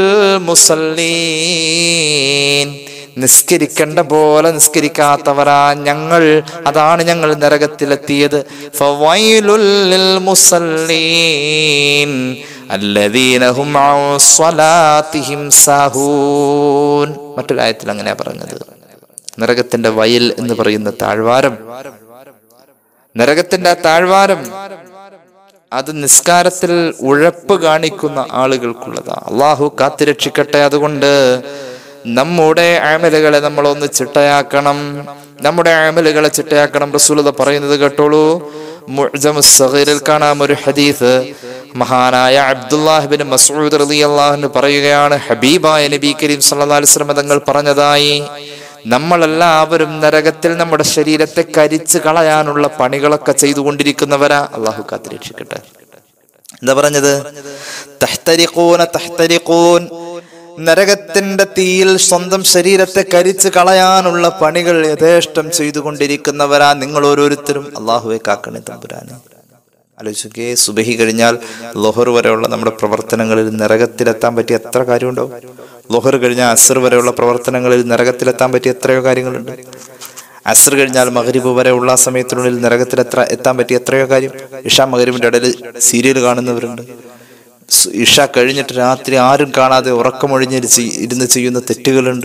മുസല്ലീൻ നിസ്കരിക്കേണ്ട പോലെ നിസ്കരിക്കാത്തവരാ ഞങ്ങൾ അതാണ് ഞങ്ങൾ നരകത്തിലെത്തിയത് ഫവൈലുൽ ലിൽ മുസല്ലീൻ അല്ലദീന ഹും അൻ സ്വലാത്തിഹിം സാഹൂൻ മറ്റൊരായത്തിൽ അങ്ങനെയാ പറഞ്ഞത് നരകത്തിന്റെ വയൽ എന്ന് പറയുന്ന താഴ്വാരം നരകത്തിന്റെ ആ താഴ്വാരം അത് നിസ്കാരത്തിൽ ഉഴപ്പ് കാണിക്കുന്ന ആളുകൾക്കുള്ളതാ അള്ളാഹു കാത്തിരക്ഷിക്കട്ടെ അതുകൊണ്ട് നമ്മുടെ ആമലുകളെ നമ്മളൊന്ന് ചിട്ടയാക്കണം നമ്മുടെ ആമലുകളെ ചിട്ടയാക്കണം റസൂലത പറയുന്നത് കേട്ടോളൂ മുഅ്ജമുസ് സഗീറിൽ കാണാം ഒരു ഹദീസ് മഹാനായ അബ്ദുല്ലാഹിബിൻ മസ്ഊദ് റളിയല്ലാഹു പറയുകയാണ് ഹബീബായ നബി കരീം സല്ലല്ലാഹു അലൈഹി വസല്ലം തങ്ങൾ പറഞ്ഞതായി നമ്മളെല്ലാവരും നരകത്തിൽ നമ്മുടെ ശരീരത്തെ കരിച്ചു കളയാനുള്ള പണികളൊക്കെ ചെയ്തുകൊണ്ടിരിക്കുന്നവരാ അള്ളാഹു കാത്തിരക്ഷിക്കട്ടെ എന്താ പറഞ്ഞത് തഹ്തരിഖൂന തഹ്തരിഖൂൻ നരകത്തിന്റെ തീയിൽ സ്വന്തം ശരീരത്തെ കരിച്ച് കളയാനുള്ള പണികൾ യഥേഷ്ടം ചെയ്തുകൊണ്ടിരിക്കുന്നവരാ നിങ്ങൾ ഓരോരുത്തരും അള്ളാഹുവെ കാക്കണേ തമ്പുരാനെ ആലോചിക്കേ സുബഹി കഴിഞ്ഞാൽ ലൊഹർ വരെയുള്ള നമ്മുടെ പ്രവർത്തനങ്ങളിൽ നരകത്തിലെത്താൻ പറ്റിയ എത്ര കാര്യമുണ്ടാവും ലൊഹർ കഴിഞ്ഞാൽ അസർ വരെയുള്ള പ്രവർത്തനങ്ങളിൽ നരകത്തിലെത്താൻ പറ്റിയ എത്രയോ കാര്യങ്ങളുണ്ട് അസർ കഴിഞ്ഞാൽ മകരിബ് വരെ ഉള്ള ആ സമയത്തിനുള്ളിൽ നരകത്തിൽ എത്ര എത്താൻ പറ്റിയ എത്രയോ കാര്യം ഇഷ മകരിബിന്റെ ഇടയിൽ സീരിയൽ കാണുന്നവരുണ്ട് സ് ഇഷ കഴിഞ്ഞിട്ട് രാത്രി ആരും കാണാതെ ഉറക്കമൊഴിഞ്ഞ് ചെയ്- ഇരുന്ന് ചെയ്യുന്ന തെറ്റുകളുണ്ട്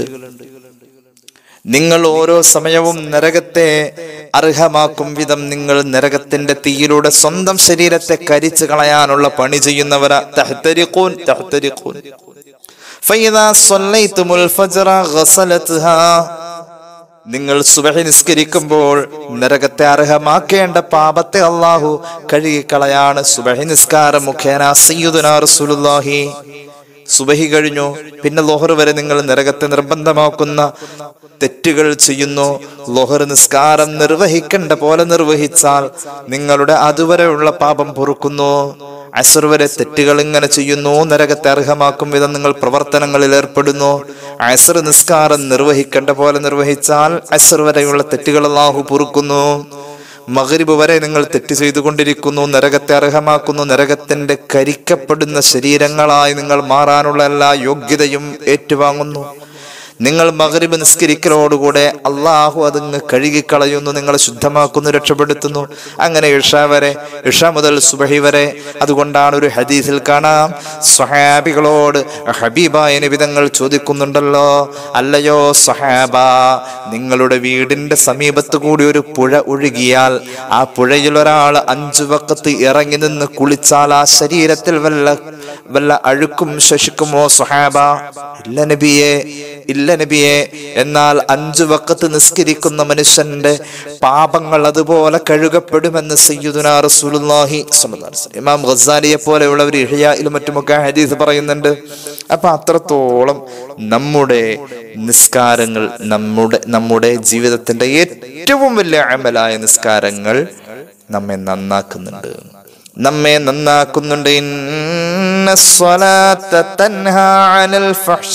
നിങ്ങൾ ഓരോ സമയവും നരകത്തെ അർഹമാക്കും വിധം നിങ്ങൾ നരകത്തിന്റെ തീയിലൂടെ സ്വന്തം ശരീരത്തെ കരിച്ചു കളയാനുള്ള പണി ചെയ്യുന്നവരാ തഹ്തരിഖൂൻ തഹ്തരിഖൂൻ فإذا صليتم الفجر غسلتها നിങ്ങൾ സുബഹി നിസ്കരിക്കുമ്പോൾ നരകത്തെ അർഹമാക്കേണ്ട പാപത്തെ അള്ളാഹു കഴുകിക്കളയാണ് സുബഹി നിസ്കാരം മുഖേന സയ്യിദുനാ റസൂലുള്ളാഹി സുബഹി കഴിഞ്ഞു പിന്നെ ലോഹർ വരെ നിങ്ങൾ നരകത്തെ നിർബന്ധമാക്കുന്ന തെറ്റുകൾ ചെയ്യുന്നു ലോഹർ നിസ്കാരം നിർവഹിക്കേണ്ട പോലെ നിർവഹിച്ചാൽ നിങ്ങളുടെ അതുവരെയുള്ള പാപം പൊറുക്കുന്നു അസർ വരെ തെറ്റുകൾ ഇങ്ങനെ ചെയ്യുന്നു നരകത്തെ അർഹമാക്കും വിധം നിങ്ങൾ പ്രവർത്തനങ്ങളിൽ ഏർപ്പെടുന്നു അസർ നിസ്കാരം നിർവഹിക്കേണ്ട പോലെ നിർവഹിച്ചാൽ അസർ വരെയുള്ള തെറ്റുകൾ അള്ളാഹു പൊറുക്കുന്നു മകരിബ് വരെ നിങ്ങൾ തെറ്റ് ചെയ്തുകൊണ്ടിരിക്കുന്നു നരകത്തെ അർഹമാക്കുന്നു നരകത്തിന്റെ കരിക്കപ്പെടുന്ന ശരീരങ്ങളായി നിങ്ങൾ മാറാനുള്ള എല്ലാ യോഗ്യതയും ഏറ്റുവാങ്ങുന്നു നിങ്ങൾ മകരിബ് നിസ്കരിക്കലോടുകൂടെ അള്ളാഹു അതങ്ങ് കഴുകിക്കളയുന്നു നിങ്ങളെ ശുദ്ധമാക്കുന്നു രക്ഷപ്പെടുത്തുന്നു അങ്ങനെ ഇഷ വരെ ഇഷ മുതൽ സുബഹി വരെ അതുകൊണ്ടാണ് ഒരു ഹദീസിൽ കാണാം സ്വഹാബികളോട് ഹബീബായ നിബിതങ്ങൾ ചോദിക്കുന്നുണ്ടല്ലോ അല്ലയോ സ്വഹാബ നിങ്ങളുടെ വീടിന്റെ സമീപത്ത് കൂടി ഒരു പുഴ ഒഴുകിയാൽ ആ പുഴയിൽ ഒരാൾ അഞ്ചു വക്കത്ത് ഇറങ്ങി നിന്ന് കുളിച്ചാൽ ആ ശരീരത്തിൽ വല്ല വല്ല അഴുക്കും ശശിക്കുമോ സ്വഹാബ ഇല്ല നബിയെ ഇല്ല നബിയെ എന്നാൽ അഞ്ചു വക്കത്ത് നിസ്കരിക്കുന്ന മനുഷ്യന്റെ പാപങ്ങൾ അതുപോലെ കഴുകപ്പെടുമെന്ന് സയ്യിദുനാ റസൂലുള്ളാഹി സ്വല്ലല്ലാഹു അലൈഹി വസല്ലം. ഇമാം ഗസാലിയെ പോലെയുള്ളവർ ഇഹ്യായിലും മറ്റുമൊക്കെ ഹദീസ് പറയുന്നുണ്ട് അപ്പൊ അത്രത്തോളം നമ്മുടെ നിസ്കാരങ്ങൾ നമ്മുടെ നമ്മുടെ ജീവിതത്തിന്റെ ഏറ്റവും വലിയ അമലായ നിസ്കാരങ്ങൾ നമ്മെ നന്നാക്കുന്നുണ്ട് നമ്മെ നന്നാക്കുന്നുണ്ട് ഇന്ന സ്വലാത്ത തൻഹാ അനിൽ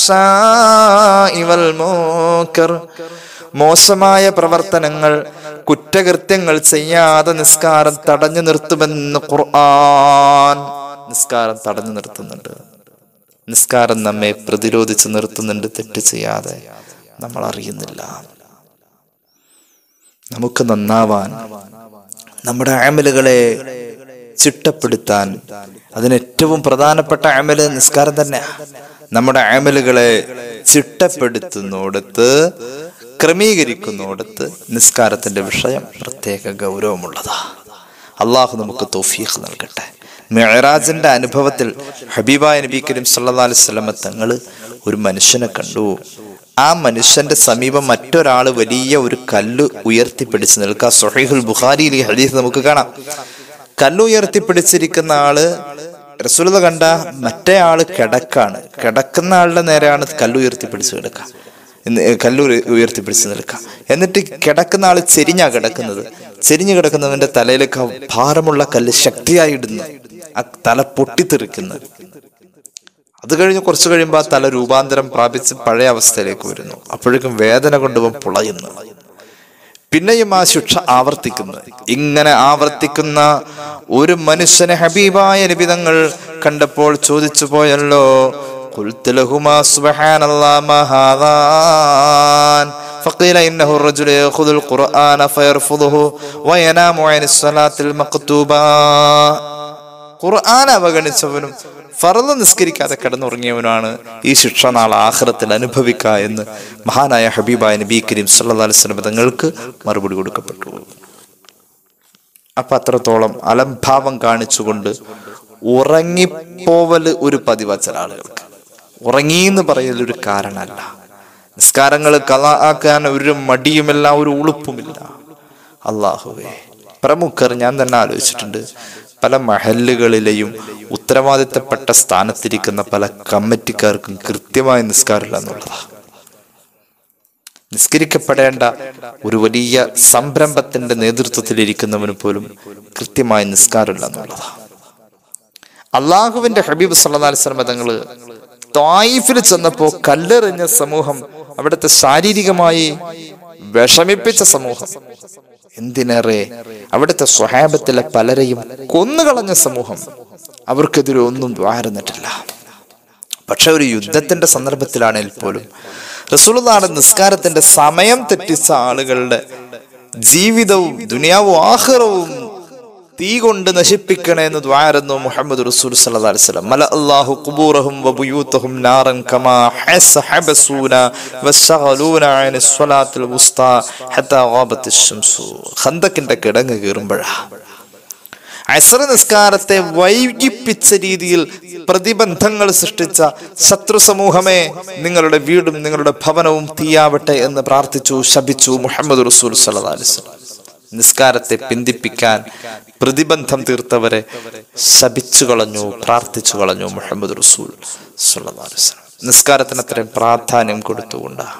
ഫഹ്ശാഇ വൽ മുൻകർ മോശമായ പ്രവർത്തനങ്ങൾ കുറ്റകൃത്യങ്ങൾ ചെയ്യാതെ നിസ്കാരം തടഞ്ഞു നിർത്തുമെന്ന് ഖുർആൻ നിസ്കാരം തടഞ്ഞു നിർത്തുന്നുണ്ട് നിസ്കാരം നമ്മെ പ്രതിരോധിച്ച് നിർത്തുന്നുണ്ട് തെറ്റ് ചെയ്യാതെ നമ്മൾ അറിയുന്നില്ല നമുക്ക് നന്നാവാൻ നമ്മുടെ അമലുകളെ ചിട്ടപ്പെടുത്താൻ അതിന് ഏറ്റവും പ്രധാനപ്പെട്ട അമല് നിസ്കാരം തന്നെ നമ്മുടെ അമലുകളെ ചിട്ടപ്പെടുത്തുന്നോടത്ത് ക്രമീകരിക്കുന്നിടത്ത് നിസ്കാരത്തിന്റെ വിഷയം പ്രത്യേക ഗൗരവമുള്ളതാ അള്ളാഹു നമുക്ക് തൗഫീഖ് നൽകട്ടെ മെഹറാജിന്റെ അനുഭവത്തിൽ ഹബീബായ നബി കരീം സല്ലല്ലാഹു അലൈഹി വസല്ലമ തങ്ങൾ ഒരു മനുഷ്യനെ കണ്ടു ആ മനുഷ്യന്റെ സമീപം മറ്റൊരാൾ വലിയ ഒരു കല്ല് ഉയർത്തിപ്പിടിച്ച് നിൽക്കുക സൊഹീഹുൽ ബുഖാരിയിൽ ഈ ഹദീസ് നമുക്ക് കാണാം കല്ല് ഉയർത്തിപ്പിടിച്ചിരിക്കുന്ന ആള് റസൂലത കണ്ട മറ്റേ ആള് കിടക്കാണ് കിടക്കുന്ന ആളുടെ നേരെയാണ് കല്ല് ഉയർത്തിപ്പിടിച്ച് കിടക്കുക എന്ന് കല്ല് ഉയ- ഉയർത്തിപ്പിടിച്ച് നിൽക്കുക എന്നിട്ട് കിടക്കുന്ന ആള് ചെരിഞ്ഞാ കിടക്കുന്നത് ചെരിഞ്ഞു കിടക്കുന്നവന്റെ തലയിലേക്ക് ആ ഭാരമുള്ള കല്ല് ശക്തിയായി ഇടുന്നു ആ തല പൊട്ടിത്തെറിക്കുന്നു അത് കഴിഞ്ഞ് കുറച്ച് കഴിയുമ്പോൾ ആ തല രൂപാന്തരം പ്രാപിച്ച് പഴയ അവസ്ഥയിലേക്ക് വരുന്നു അപ്പോഴേക്കും വേദന കൊണ്ടുപോകും പുളയുന്നു പിന്നെയും ആ ശിക്ഷ ആവർത്തിക്കുന്നു ഇങ്ങനെ ആവർത്തിക്കുന്ന ഒരു മനുഷ്യനെ ഹബീബായ നിബിതങ്ങൾ കണ്ടപ്പോൾ ചോദിച്ചു പോയല്ലോ قلت لهما سبحان الله ما هذان فقيل إنه الرجل يأخذ القرآن فيرفضه وينام عن الصلاة المكتوبة ഖുർആൻ അവഗണിച്ചവനും ഫറദ് നിസ്കരിക്കാതെ കിടന്നുറങ്ങിയവനാണ് ഈ ശിക്ഷ നാളെ ആഖിറത്തിൽ അനുഭവിക്കുക എന്ന് മഹാനായ ഹബീബായ നബി കരീം സല്ലല്ലാഹു അലൈഹി വസല്ലം തങ്ങൾക്ക് മറുപടി കൊടുക്കപ്പെട്ടു അപ്പൊ അത്രത്തോളം അലംഭാവം കാണിച്ചുകൊണ്ട് ഉറങ്ങിപ്പോവല് ഒരു പതിവ ചില ആളുകൾക്ക് ഉറങ്ങിയെന്ന് പറയൽ ഒരു കാരണമല്ല നിസ്കാരങ്ങൾ കല ആക്കാൻ ഒരു മടിയുമില്ല ഒരു ഉളുപ്പുമില്ല അള്ളാഹുവേ പ്രമുഖർ ഞാൻ തന്നെ ആലോചിച്ചിട്ടുണ്ട് പല മഹല്ലുകളിലെയും ഉത്തരവാദിത്തപ്പെട്ട സ്ഥാനത്തിരിക്കുന്ന പല കമ്മിറ്റിക്കാർക്കും കൃത്യമായ നിസ്കാരമില്ല എന്നുള്ളതാണ് നിസ്കരിക്കപ്പെടേണ്ട ഒരു വലിയ സംരംഭത്തിന്റെ നേതൃത്വത്തിൽ ഇരിക്കുന്നവന് പോലും കൃത്യമായ നിസ്കാരമില്ല എന്നുള്ളതാണ് അള്ളാഹുവിന്റെ ഹബീബ് സല്ലാ അലിസ്ലം തങ്ങള് തായിഫിൽ ചെന്നപ്പോ കല്ലെറിഞ്ഞ സമൂഹം അവിടുത്തെ ശാരീരികമായി വിഷമിപ്പിച്ച സമൂഹം എന്തിനേറെ അവിടുത്തെ സ്വഹാബത്തിലെ പലരെയും കൊന്നുകളഞ്ഞ സമൂഹം അവർക്കെതിരെ ഒന്നും ദ്വാരുന്നിട്ടില്ല പക്ഷെ ഒരു യുദ്ധത്തിന്റെ സന്ദർഭത്തിലാണെങ്കിൽ പോലും റസൂലുള്ളാഹിയുടെ നിസ്കാരത്തിന്റെ സമയം തെറ്റിച്ച ആളുകളുടെ ജീവിതവും ദുനിയാവും ആഹ്റവും തീ കൊണ്ട് നശിപ്പിക്കണേ എന്ന് ദ്വാരുന്നു മുഹമ്മദ് റസൂൽ സല്ലല്ലാഹു അലൈഹി വസല്ലം മല അല്ലാഹു ഖുബൂറഹും വബുയൂതഹും നാറൻ കമാ ഹസ ഹബസൂന വശഗലൂന അൻ സ്വലാത്തുൽ വുസ്താ ഹത്താ ഗാബത്തിശ് ശംസു ഖന്തക്കിന്റെ കിടങ്ങ് കീറുമ്പോഴാ അസർ നിസ്കാരത്തെ വൈകിപ്പിച്ച രീതിയിൽ പ്രതിബന്ധങ്ങൾ സൃഷ്ടിച്ച ശത്രു സമൂഹമേ നിങ്ങളുടെ വീടും നിങ്ങളുടെ ഭവനവും തീയാവട്ടെ എന്ന് പ്രാർത്ഥിച്ചു ശപിച്ചു മുഹമ്മദ് റസൂൽ സല്ലല്ലാഹു അലൈഹി വസല്ലം നിസ്കാരത്തെ പിന്തിപ്പിക്കാൻ പ്രതിബന്ധം തീർത്തവരെ ശപിച്ചു കളഞ്ഞു പ്രാർത്ഥിച്ചു കളഞ്ഞു മുഹമ്മദ് റസൂൽ സല്ലല്ലാഹു അലൈഹി വസല്ലം നിസ്കാരത്തിന് അത്രയും പ്രാധാന്യം കൊടുത്തുകൊണ്ടാണ്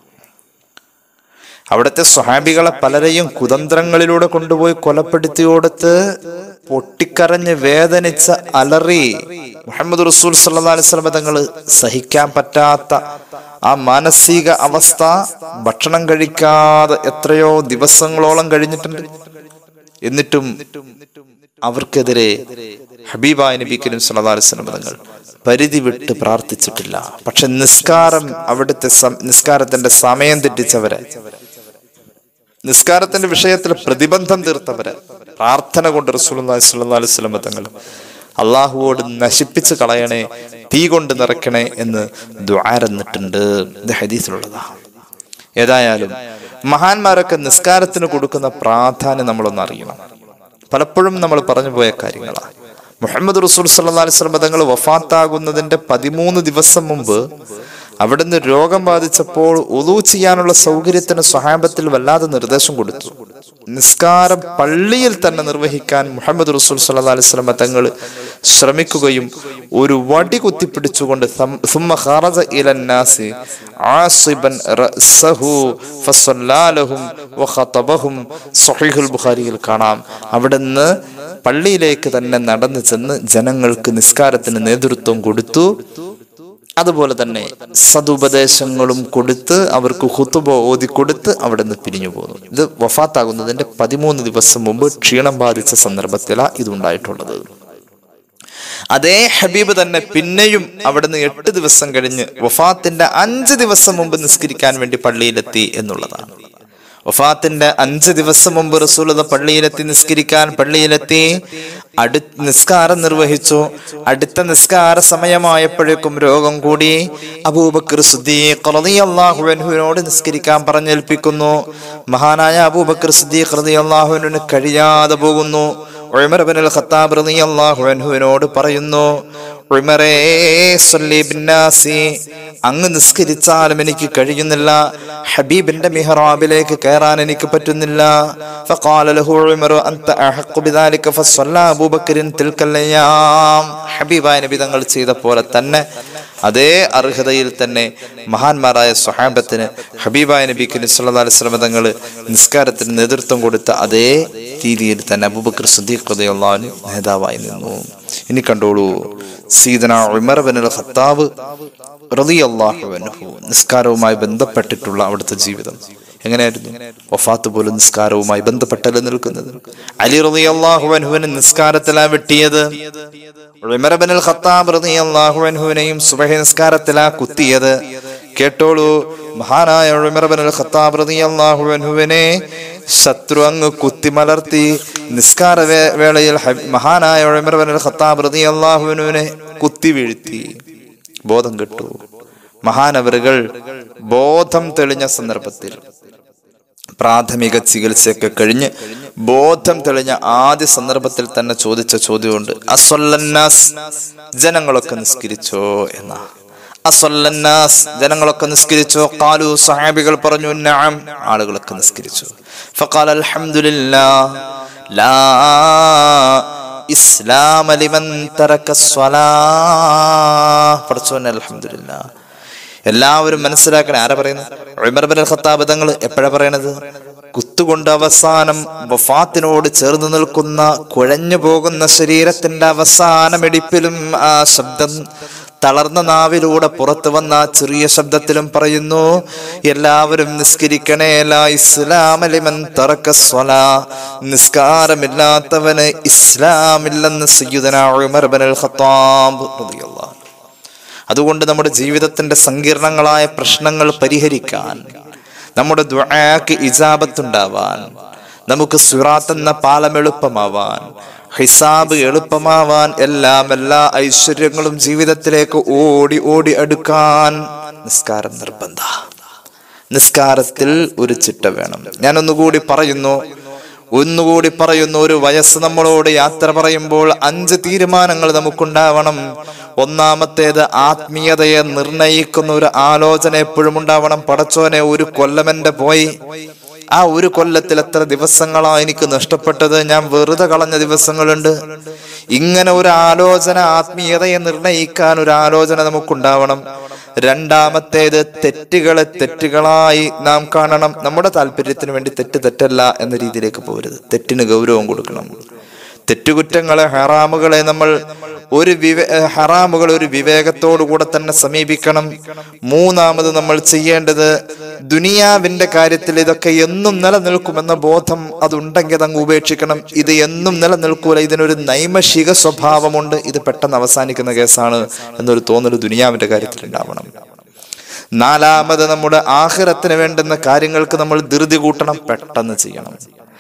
അവിടുത്തെ സ്വഹാബികളെ പലരെയും കുതന്ത്രങ്ങളിലൂടെ കൊണ്ടുപോയി കൊലപ്പെടുത്തി കൊടുത്ത് പൊട്ടിക്കരഞ്ഞ് വേദനിച്ച അലറി മുഹമ്മദ് റസൂൽ സല്ലല്ലാഹു അലൈഹി വസല്ലം തങ്ങൾ സഹിക്കാൻ പറ്റാത്ത ആ മാനസിക അവസ്ഥ ഭക്ഷണം കഴിക്കാതെ എത്രയോ ദിവസങ്ങളോളം കഴിഞ്ഞിട്ടുണ്ട് എന്നിട്ടും അവർക്കെതിരെ ഹബീബായ നബി കരീം സല്ലല്ലാഹു അലൈഹി വസല്ലം തങ്ങൾ പരിധി വിട്ട് പ്രാർത്ഥിച്ചിട്ടില്ല പക്ഷെ നിസ്കാരം അവിടുത്തെ സം- നിസ്കാരത്തിന്റെ സമയം തെറ്റിച്ചവരെ നിസ്കാരത്തിന്റെ വിഷയത്തിൽ പ്രതിബന്ധം തീർത്തവര് പ്രാർത്ഥന കൊണ്ട് റസൂലുള്ളാഹി സ്വല്ലല്ലാഹു അലൈഹി വസല്ലം തങ്ങൾ അള്ളാഹുവോട് നശിപ്പിച്ച് കളയണേ തീ കൊണ്ട് നിറയ്ക്കണേ എന്ന് ദ്വാരന്നിട്ടുണ്ട് ഇത് ഹദീസിലുള്ളതാണ് ഏതായാലും മഹാന്മാരൊക്കെ നിസ്കാരത്തിന് കൊടുക്കുന്ന പ്രാധാന്യം നമ്മളൊന്ന് അറിയണം പലപ്പോഴും നമ്മൾ പറഞ്ഞു പോയ കാര്യങ്ങളാണ് മുഹമ്മദ് റസൂൽ സല്ലല്ലാഹു അലൈഹി വസല്ലം തങ്ങൾ വഫാത്താകുന്നതിന്റെ പതിമൂന്ന് ദിവസം മുമ്പ് അവിടുന്ന് രോഗം ബാധിച്ചപ്പോൾ ഉദു ചെയ്യാനുള്ള സൗകര്യത്തിന് സ്വഹാബത്തിൽ വല്ലാതെ നിർദ്ദേശം കൊടുത്തു നിസ്കാരം പള്ളിയിൽ തന്നെ നിർവഹിക്കാൻ മുഹമ്മദ് റസൂൽ സല്ലല്ലാഹു അലൈഹി വസല്ലം തങ്ങൾ ശ്രമിക്കുകയും ഒരു വടി കുത്തിപ്പിടിച്ചുകൊണ്ട് സം- ثم خرج إلى الناس عاصبا رأسه فصلى لهم وخطبهم صحيح البخاريയിൽ കാണാം അവിടുന്ന് പള്ളിയിലേക്ക് തന്നെ നടന്നു ചെന്ന് ജനങ്ങൾക്ക് നിസ്കാരത്തിന് നേതൃത്വം കൊടുത്തു അതുപോലെ തന്നെ സതുപദേശങ്ങളും കൊടുത്ത് അവർക്ക് ഹുത്തുബ ഓതി കൊടുത്ത് അവിടെ നിന്ന് പിരിഞ്ഞു പോന്നു ഇത് വഫാത്താകുന്നതിന്റെ പതിമൂന്ന് ദിവസം മുമ്പ് ക്ഷീണം ബാധിച്ച സന്ദർഭത്തിലാണ് ഇതുണ്ടായിട്ടുള്ളത് അതേ ഹബീബ് തന്നെ പിന്നെയും അവിടുന്ന് എട്ട് ദിവസം കഴിഞ്ഞ് വഫാത്തിന്റെ അഞ്ച് ദിവസം മുമ്പ് നിസ്കരിക്കാൻ വേണ്ടി പള്ളിയിലെത്തി എന്നുള്ളതാണ് വഫാത്തിന്റെ അഞ്ച് ദിവസം മുമ്പ് റസൂലത പള്ളിയിലെത്തി നിസ്കരിക്കാൻ പള്ളിയിലെത്തി അടു നിസ്കാരം നിർവഹിച്ചു അടുത്ത നിസ്കാര സമയമായപ്പോഴേക്കും രോഗം കൂടി അബൂബക്കർ സിദ്ദീഖ് റളിയല്ലാഹു അൻഹുവിനോട് നിസ്കരിക്കാൻ പറഞ്ഞേൽപ്പിക്കുന്നു മഹാനായ അബൂബക്കർ സിദ്ദീഖ് റളിയല്ലാഹു അൻഹുവിന് കഴിയാതെ പോകുന്നു ഉമർ ഇബ്നുൽ ഖത്താബ് റളിയല്ലാഹു അൻഹുവിനോട് പറയുന്നു ഉമറേ സല്ലി ബിന്നാസി അങ്ങ് നിസ്കരിച്ചാലും എനിക്ക് കഴിയുന്നില്ല ഹബീബിന്റെ മിഹ്റാബിലേക്ക് കയറാൻ എനിക്ക് പറ്റുന്നില്ല فقال له عمر انت احق بذلك فصلى ابو بكر تلك الايام ഹബീബായ നബി തങ്ങൾ ചെയ്ത പോലെ തന്നെ അതേ അർഹതയിൽ തന്നെ മഹാന്മാരായ സ്വഹാബത്തിന് ഹബീബായ നബിക്ക് സല്ലല്ലാഹു അലൈഹി വസല്ലം തങ്ങൾ നിസ്കാരത്തിന് നേതൃത്വം കൊടുത്ത അതേ രീതിയിൽ തന്നെ അബൂബക്കർ സിദ്ദീഖ് റളിയല്ലാഹു അൻഹു നേതാവായി നിന്നു ഇനി കണ്ടോളൂ സീദന ഉമർ ബിൻ ഖത്താബ് റളിയല്ലാഹു അൻഹു നിസ്കാരവുമായി ബന്ധപ്പെട്ടിട്ടുള്ള അവിടുത്തെ ജീവിതം എങ്ങനെയായിരുന്നു വഫാത്ത് പോലും നിസ്കാരവുമായി ബന്ധപ്പെട്ടല്ല നിൽക്കുന്നത് അലി റളിയല്ലാഹു അൻഹുവിനെ നിസ്കാരത്തിലാ വെട്ടിയത് ഉമർ ബിൻ ഖത്താബ് റളിയല്ലാഹു അൻഹുവിനെയും സുബഹി നിസ്കാരത്തിലാ കുത്തിയത് കേട്ടോളൂ മഹാനായ ഉമർ ബിൻ ഖത്താബ് റളിയല്ലാഹു അൻഹുവിനെ ശത്രു അങ്ങ് കുത്തിമലർത്തി നിസ്കാര വേ- വേളയിൽ ഹബ്- മഹാനായ ഉമർ ബിൻ ഖത്താബ് റളിയല്ലാഹു അൻഹുവിനെ കുത്തി വീഴ്ത്തി ബോധം കെട്ടു മഹാനവറുകൾ ബോധം തെളിഞ്ഞ സന്ദർഭത്തിൽ പ്രാഥമിക ചികിത്സയൊക്കെ കഴിഞ്ഞ് ബോധം തെളിഞ്ഞ ആദ്യ സന്ദർഭത്തിൽ തന്നെ ചോദിച്ച ചോദ്യമുണ്ട് അസൊല്ലന്നാസ് ജനങ്ങളൊക്കെ നിസ്കരിച്ചോ എന്ന അസൊല്ലന്നാസ് ജനങ്ങളൊക്കെ നിസ്കരിച്ചോ കാലു സഹാബികൾ പറഞ്ഞു നഅം ആളുകളൊക്കെ നിസ്കരിച്ചു ഫഖാല അൽഹംദുലില്ലാ ലാ ഇസ്ലാം ലിമൻ തറക സ്വലാ പഠിച്ചോനെ അൽഹംദുലില്ലാ എല്ലാവരും മനസ്സിലാക്കണേ ആരാ പറയുന്നത് ഉമർ ബിൻ ഖത്താബ് തങ്ങൾ എപ്പോഴാ പറയണത് കുത്തുകൊണ്ട് അവസാനം വഫാത്തിനോട് ചേർന്ന് നിൽക്കുന്ന കുഴഞ്ഞു പോകുന്ന ശരീരത്തിന്റെ അവസാനമെടിപ്പിലും ആ ശബ്ദം തളർന്ന നാവിലൂടെ പുറത്തു വന്ന ആ ചെറിയ ശബ്ദത്തിലും പറയുന്നു എല്ലാവരും നിസ്കരിക്കണേ ലാ ഇസ്ലാമലിമൻ തറക്ക സ്വലാ നിസ്കാരമില്ലാത്തവന് ഇസ്ലാമില്ലെന്ന് സയ്യിദന ഉമർ ബിനുൽ ഖത്താബ് റളിയല്ലാഹു അൻഹു. അതുകൊണ്ട് നമ്മുടെ ജീവിതത്തിന്റെ സങ്കീർണങ്ങളായ പ്രശ്നങ്ങൾ പരിഹരിക്കാൻ നമ്മുടെ ദുആക്ക് ഇജാബത്തുണ്ടാവാൻ നമുക്ക് സുറാത്ത് എന്ന പാലം എളുപ്പമാവാൻ ഹിസാബ് എളുപ്പമാവാൻ എല്ലാം എല്ലാ ഐശ്വര്യങ്ങളും ജീവിതത്തിലേക്ക് ഓടി ഓടി അടുക്കാൻ നിസ്കാരം നിർബന്ധ നിസ്കാരത്തിൽ ഒരു ചിട്ട വേണം ഞാൻ ഒന്നുകൂടി പറയുന്നു ഒന്നുകൂടി പറയുന്നു ഒരു വയസ്സ് നമ്മളോട് യാത്ര പറയുമ്പോൾ അഞ്ച് തീരുമാനങ്ങൾ നമുക്കുണ്ടാവണം ഒന്നാമത്തേത് ആത്മീയതയെ നിർണയിക്കുന്ന ഒരു ആലോചന എപ്പോഴും ഉണ്ടാവണം പടച്ചോനെ ഒരു കൊല്ലമെന്റെ പോയി ആ ഒരു കൊല്ലത്തിൽ എത്ര ദിവസങ്ങളാ എനിക്ക് നഷ്ടപ്പെട്ടത് ഞാൻ വെറുതെ കളഞ്ഞ ദിവസങ്ങളുണ്ട് ഇങ്ങനെ ഒരു ആലോചന ആത്മീയതയെ നിർണയിക്കാൻ ഒരു ആലോചന നമുക്കുണ്ടാവണം രണ്ടാമത്തേത് തെറ്റുകളെ തെറ്റുകളായി നാം കാണണം നമ്മുടെ താല്പര്യത്തിന് വേണ്ടി തെറ്റ് തെറ്റല്ല എന്ന രീതിയിലേക്ക് പോകരുത് തെറ്റിന് ഗൗരവം കൊടുക്കണം തെറ്റുകുറ്റങ്ങളെ ഹറാമുകളെ നമ്മൾ ഒരു വിവേ ഹറാമുകൾ ഒരു വിവേകത്തോടു കൂടെ തന്നെ സമീപിക്കണം മൂന്നാമത് നമ്മൾ ചെയ്യേണ്ടത് ദുനിയാവിന്റെ കാര്യത്തിൽ ഇതൊക്കെ എന്നും നിലനിൽക്കുമെന്ന ബോധം അതുണ്ടെങ്കിൽ അതങ്ങ് ഉപേക്ഷിക്കണം ഇത് എന്നും നിലനിൽക്കൂല ഇതിനൊരു നൈമഷിക സ്വഭാവമുണ്ട് ഇത് പെട്ടെന്ന് അവസാനിക്കുന്ന കേസാണ് എന്നൊരു തോന്നൽ ദുനിയാവിന്റെ കാര്യത്തിൽ ഉണ്ടാവണം നാലാമത് നമ്മുടെ ആഹ്റത്തിന് വേണ്ടുന്ന കാര്യങ്ങൾക്ക് നമ്മൾ ധൃതി കൂട്ടണം പെട്ടെന്ന് ചെയ്യണം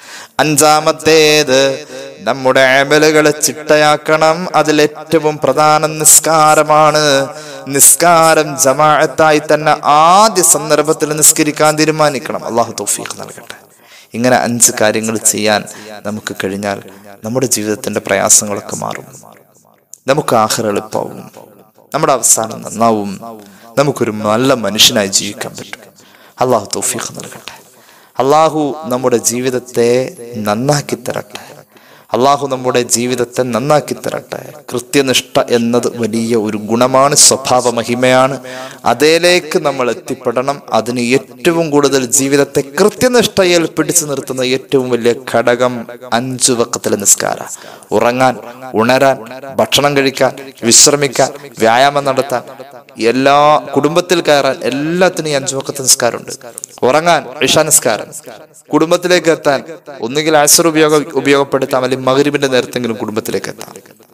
അഞ്ചാമത്തേത് നമ്മുടെ അമലുകളെ ചിട്ടയാക്കണം അതിലേറ്റവും പ്രധാന നിസ്കാരമാണ് നിസ്കാരം ജമാഅത്തായി തന്നെ ആദ്യ സന്ദർഭത്തിൽ നിസ്കരിക്കാൻ തീരുമാനിക്കണം അള്ളാഹു തൗഫീഖ് നൽകട്ടെ ഇങ്ങനെ അഞ്ച് കാര്യങ്ങൾ ചെയ്യാൻ നമുക്ക് കഴിഞ്ഞാൽ നമ്മുടെ ജീവിതത്തിന്റെ പ്രയാസങ്ങളൊക്കെ മാറും നമുക്ക് ആഹ്റ എളുപ്പമാവും നമ്മുടെ അവസാനം നന്നാവും നമുക്കൊരു നല്ല മനുഷ്യനായി ജീവിക്കാൻ പറ്റും അള്ളാഹു തൗഫീഖ് നൽകട്ടെ അള്ളാഹു നമ്മുടെ ജീവിതത്തെ നന്നാക്കി തരട്ടെ അള്ളാഹു നമ്മുടെ ജീവിതത്തെ നന്നാക്കി തരട്ടെ കൃത്യനിഷ്ഠ എന്നത് വലിയ ഒരു ഗുണമാണ് സ്വഭാവ മഹിമയാണ് അതേലേക്ക് നമ്മൾ എത്തിപ്പെടണം അതിന് ഏറ്റവും കൂടുതൽ ജീവിതത്തെ കൃത്യനിഷ്ഠയിൽ പിടിച്ചു നിർത്തുന്ന ഏറ്റവും വലിയ ഘടകം അഞ്ചു വക്കത്തിലെ നിസ്കാര ഉറങ്ങാൻ ഉണരാൻ ഭക്ഷണം കഴിക്കാൻ വിശ്രമിക്കാൻ വ്യായാമം നടത്താൻ എല്ലാ കുടുംബത്തിൽ കയറാൻ എല്ലാത്തിനും ഈ അഞ്ചു വക്കത്തെ നിസ്കാരമുണ്ട് ഉറങ്ങാൻ ഇഷാ നിസ്കാരം കുടുംബത്തിലേക്ക് എത്താൻ ഒന്നുകിൽ ആസർ ഉപയോഗ ഉപയോഗപ്പെടുത്താം അല്ലെങ്കിൽ മകരിബിന്റെ നേരത്തെങ്കിലും കുടുംബത്തിലേക്ക് എത്താം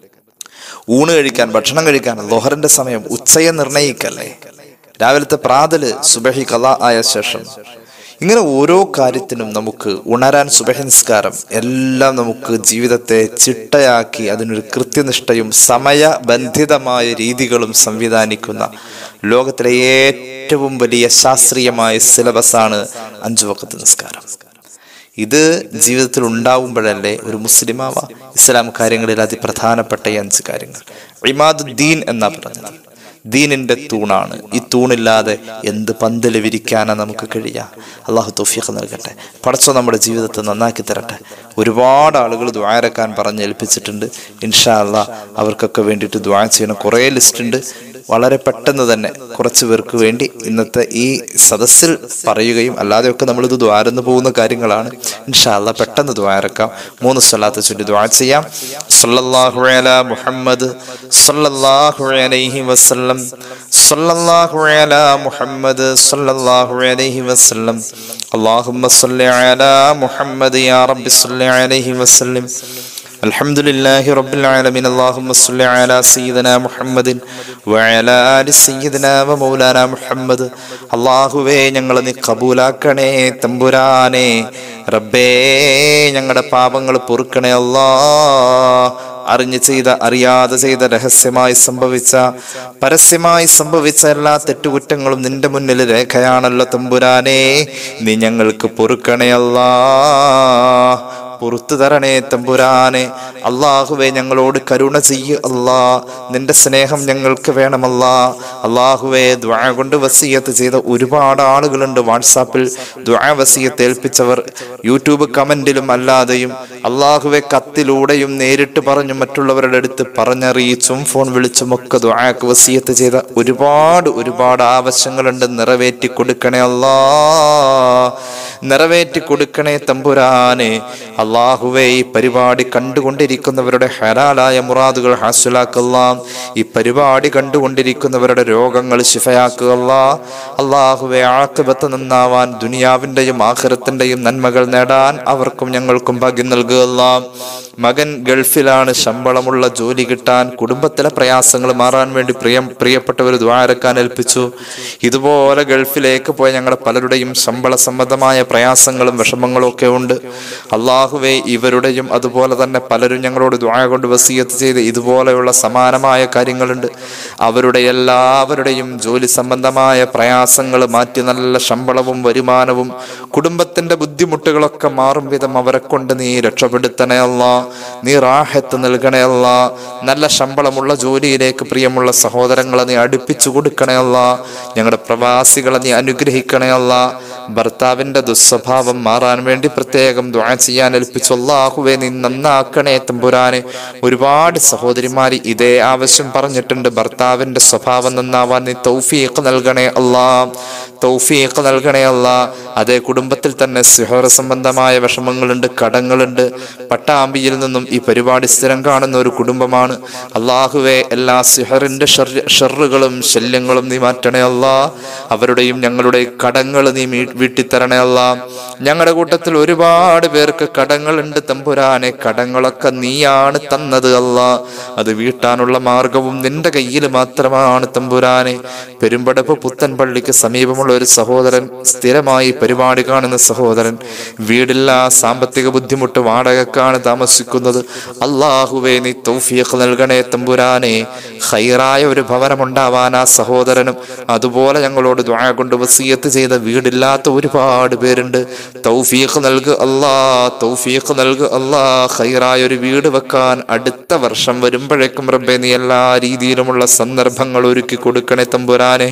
ഊണ് കഴിക്കാൻ ഭക്ഷണം കഴിക്കാൻ ലോഹറിന്റെ സമയം ഉച്ചയെ നിർണയിക്കല്ലേ രാവിലത്തെ പ്രാതല് സുബഹി കല ആയ ശേഷം ഇങ്ങനെ ഓരോ കാര്യത്തിനും നമുക്ക് ഉണരാൻ സുബഹി നിസ്കാരം എല്ലാം നമുക്ക് ജീവിതത്തെ ചിട്ടയാക്കി അതിനൊരു കൃത്യനിഷ്ഠയും സമയബന്ധിതമായ രീതികളും സംവിധാനിക്കുന്ന ലോകത്തിലെ ഏറ്റവും വലിയ ശാസ്ത്രീയമായ സിലബസാണ് അഞ്ചു വക്കത്ത് നിസ്കാരം ഇത് ജീവിതത്തിൽ ഉണ്ടാവുമ്പോഴല്ലേ ഒരു മുസ്ലിമാവ ഇസ്ലാം കാര്യങ്ങളിൽ അതിപ്രധാനപ്പെട്ട ഈ അഞ്ച് കാര്യങ്ങൾ ഇമാദുദ്ദീൻ എന്നാ പറഞ്ഞത് ദീനിന്റെ തൂണാണ് ഈ തൂണില്ലാതെ എന്ത് പന്തല് വിരിക്കാനാ നമുക്ക് കഴിയുക അള്ളാഹു തൗഫീഖ് നൽകട്ടെ പടച്ചോ നമ്മുടെ ജീവിതത്തെ നന്നാക്കി തരട്ടെ ഒരുപാട് ആളുകൾ ദ്വാരക്കാൻ പറഞ്ഞ് ഏൽപ്പിച്ചിട്ടുണ്ട് ഇൻഷാ അല്ലാ അവർക്കൊക്കെ വേണ്ടിയിട്ട് ദ്വാ ചെയ്യണം കുറേ ലിസ്റ്റ് ഉണ്ട് വളരെ പെട്ടെന്ന് തന്നെ കുറച്ച് പേർക്ക് വേണ്ടി ഇന്നത്തെ ഈ സദസ്സിൽ പറയുകയും അല്ലാതെയൊക്കെ നമ്മളിത് ദ്വാരന്ന് പോകുന്ന കാര്യങ്ങളാണ് ഇൻഷാല്ല പെട്ടെന്ന് ദ്വാരക്കാം മൂന്ന് സ്ഥലത്ത് ചൊല്ലി ദ്വാ ചെയ്യാം സല്ലല്ലാഹു അലാ മുഹമ്മദ് സല്ലല്ലാഹു അലൈഹി വസല്ലം സല്ലല്ലാഹു അലാ മുഹമ്മദ് സല്ലല്ലാഹു അലൈഹി വസല്ലം اللهم صل على محمد يا رب صل عليه وسلم الحمد لله رب العالمين اللهم صل على سيدنا محمد وعلى آل سيدنا ومولانا محمد അള്ളാഹുവേ ഞങ്ങളെ നീ കബൂലാക്കണേ തമ്പുരാനെ റബ്ബേ ഞങ്ങളുടെ പാപങ്ങൾ പൊറുക്കണേ അല്ലാ അറിഞ്ഞ് ചെയ്ത അറിയാതെ ചെയ്ത രഹസ്യമായി സംഭവിച്ച പരസ്യമായി സംഭവിച്ച എല്ലാ തെറ്റുകുറ്റങ്ങളും നിന്റെ മുന്നിൽ രേഖയാണല്ലോ തമ്പുരാനെ നീ ഞങ്ങൾക്ക് പൊറുക്കണേ അല്ലാ പുറത്തു തരണേ തമ്പുരാനെ അള്ളാഹുവെ ഞങ്ങളോട് കരുണ ചെയ്യ് അല്ലാ നിന്റെ സ്നേഹം ഞങ്ങൾക്ക് വേണമല്ലാ അള്ളാഹുവെ ദ്വാ കൊണ്ട് വസീയത്ത് ചെയ്ത ഒരുപാട് ആളുകളുണ്ട് വാട്സാപ്പിൽ ദ്വാ വസീയത്ത് ഏൽപ്പിച്ചവർ യൂട്യൂബ് കമന്റിലും അല്ലാതെയും അള്ളാഹുവെ കത്തിലൂടെയും നേരിട്ട് പറഞ്ഞും മറ്റുള്ളവരുടെ അടുത്ത് പറഞ്ഞറിയിച്ചും ഫോൺ വിളിച്ചും ഒക്കെ ദ്വാക്ക് വസീയത്ത് ചെയ്ത ഒരുപാട് ഒരുപാട് ആവശ്യങ്ങളുണ്ട് നിറവേറ്റി കൊടുക്കണേ അല്ലാ നിറവേറ്റി കൊടുക്കണേ തമ്പുരാനെ അള്ളാഹുവെ ഈ പരിപാടി കണ്ടുകൊണ്ടിരിക്കുന്നവരുടെ ഹലാലായ മുറാദുകൾ ഹാസുലാക്കല്ലാം ഈ പരിപാടി കണ്ടുകൊണ്ടിരിക്കുന്നവരുടെ രോഗങ്ങൾ ശിഫയാക്കുക അള്ളാഹുവെ ആക്കബത്ത് നന്നാവാൻ ദുനിയാവിന്റെയും ആഖിറത്തിന്റെയും നന്മകൾ നേടാൻ അവർക്കും ഞങ്ങൾക്കും ഭാഗ്യം നൽകുക മകൻ ഗൾഫിലാണ് ശമ്പളമുള്ള ജോലി കിട്ടാൻ കുടുംബത്തിലെ പ്രയാസങ്ങൾ മാറാൻ വേണ്ടി പ്രിയം പ്രിയപ്പെട്ടവർ ദ്വാരക്കാൻ ഏൽപ്പിച്ചു ഇതുപോലെ ഗൾഫിലേക്ക് പോയ ഞങ്ങളുടെ പലരുടെയും ശമ്പള സംബന്ധമായ പ്രയാസങ്ങളും വിഷമങ്ങളും ഒക്കെ ഉണ്ട് അള്ളാഹുവെ ഇവരുടെയും അതുപോലെ തന്നെ പലരും ഞങ്ങളോട് ദ്വായ കൊണ്ട് വസീയത്ത് ചെയ്ത് ഇതുപോലെയുള്ള സമാനമായ കാര്യങ്ങളുണ്ട് അവരുടെ എല്ലാവരുടെയും ജോലി സംബന്ധമായ പ്രയാസങ്ങൾ മാറ്റി നല്ല ശമ്പളവും വരുമാനവും കുടുംബത്തിന്റെ ബുദ്ധിമുട്ടുകളൊക്കെ മാറും വിധം അവരെ കൊണ്ട് നീ രക്ഷപ്പെടുത്തണേ അല്ല നീ റാഹത്ത് നൽകണേ അല്ല നല്ല ശമ്പളമുള്ള ജോലിയിലേക്ക് പ്രിയമുള്ള സഹോദരങ്ങളെ നീ അടുപ്പിച്ചു കൊടുക്കണേ അല്ല ഞങ്ങളുടെ പ്രവാസികളെ നീ അനുഗ്രഹിക്കണേ അല്ല ഭർത്താവിന്റെ ദുസ്വഭാവം മാറാൻ വേണ്ടി പ്രത്യേകം ദ്വാ ചെയ്യാൻ ഏൽപ്പിച്ചു അല്ലാഹുവെ നീ നന്നാക്കണേ തമ്പുരാനെ ഒരുപാട് സഹോദരിമാര് ഇതേ ആവശ്യം പറഞ്ഞിട്ടുണ്ട് ഭർത്താവിന്റെ സ്വഭാവം നന്നാവാൻ നീ തൗഫീഖ് നൽകണേ അല്ലാ തൗഫീഖ് നൽകണേ അല്ല അതേ കുടുംബത്തിൽ തന്നെ സിഹർ സംബന്ധമായ വിഷമങ്ങളുണ്ട് കടങ്ങളുണ്ട് പട്ടാമ്പിയിൽ നിന്നും ഈ പരിപാടി സ്ഥിരം കാണുന്ന ഒരു കുടുംബമാണ് അള്ളാഹുവെ എല്ലാ സിഹറിന്റെ ഷെറുകളും ശല്യങ്ങളും നീ മാറ്റണേ അല്ല അവരുടെയും ഞങ്ങളുടെ കടങ്ങൾ നീ മീ- വീട്ടിത്തരണേ അല്ല ഞങ്ങളുടെ കൂട്ടത്തിൽ ഒരുപാട് പേർക്ക് കടങ്ങളുണ്ട് തമ്പുരാനെ കടങ്ങളൊക്കെ നീയാണ് തന്നത് അല്ല അത് വീട്ടാനുള്ള മാർഗവും നിന്റെ കയ്യിൽ മാത്രമാണ് തമ്പുരാനെ പെരുമ്പടപ്പ് പുത്തൻപള്ളിക്ക് സമീപമുള്ള ഒരു സഹോദരൻ സ്ഥിരമായി പരിപാടി കാണുന്ന സഹോദരൻ വീടില്ല സാമ്പത്തിക ബുദ്ധിമുട്ട് വാടകക്കാണ് താമസിക്കുന്നത് അള്ളാഹുവേ നീ തൗഫീഖ് നൽകണേ തമ്പുരാനെ ഹൈറായ ഒരു ഭവനമുണ്ടാവാൻ ആ സഹോദരനും അതുപോലെ ഞങ്ങളോട് ദ്വാ കൊണ്ട് വസീയത്ത് ചെയ്ത വീടില്ലാത്ത ഒരുപാട് പേരുണ്ട് തൗഫീഖ് നൽകു അല്ലാ തൗഫീഖ് നൽകു അല്ലാ ഹൈറായ ഒരു വീട് വെക്കാൻ അടുത്ത വർഷം വരുമ്പോഴേക്കും റബ്ബെ നീ എല്ലാ രീതിയിലുമുള്ള സന്ദർഭങ്ങൾ ഒരുക്കി കൊടുക്കണേ തമ്പുരാനെ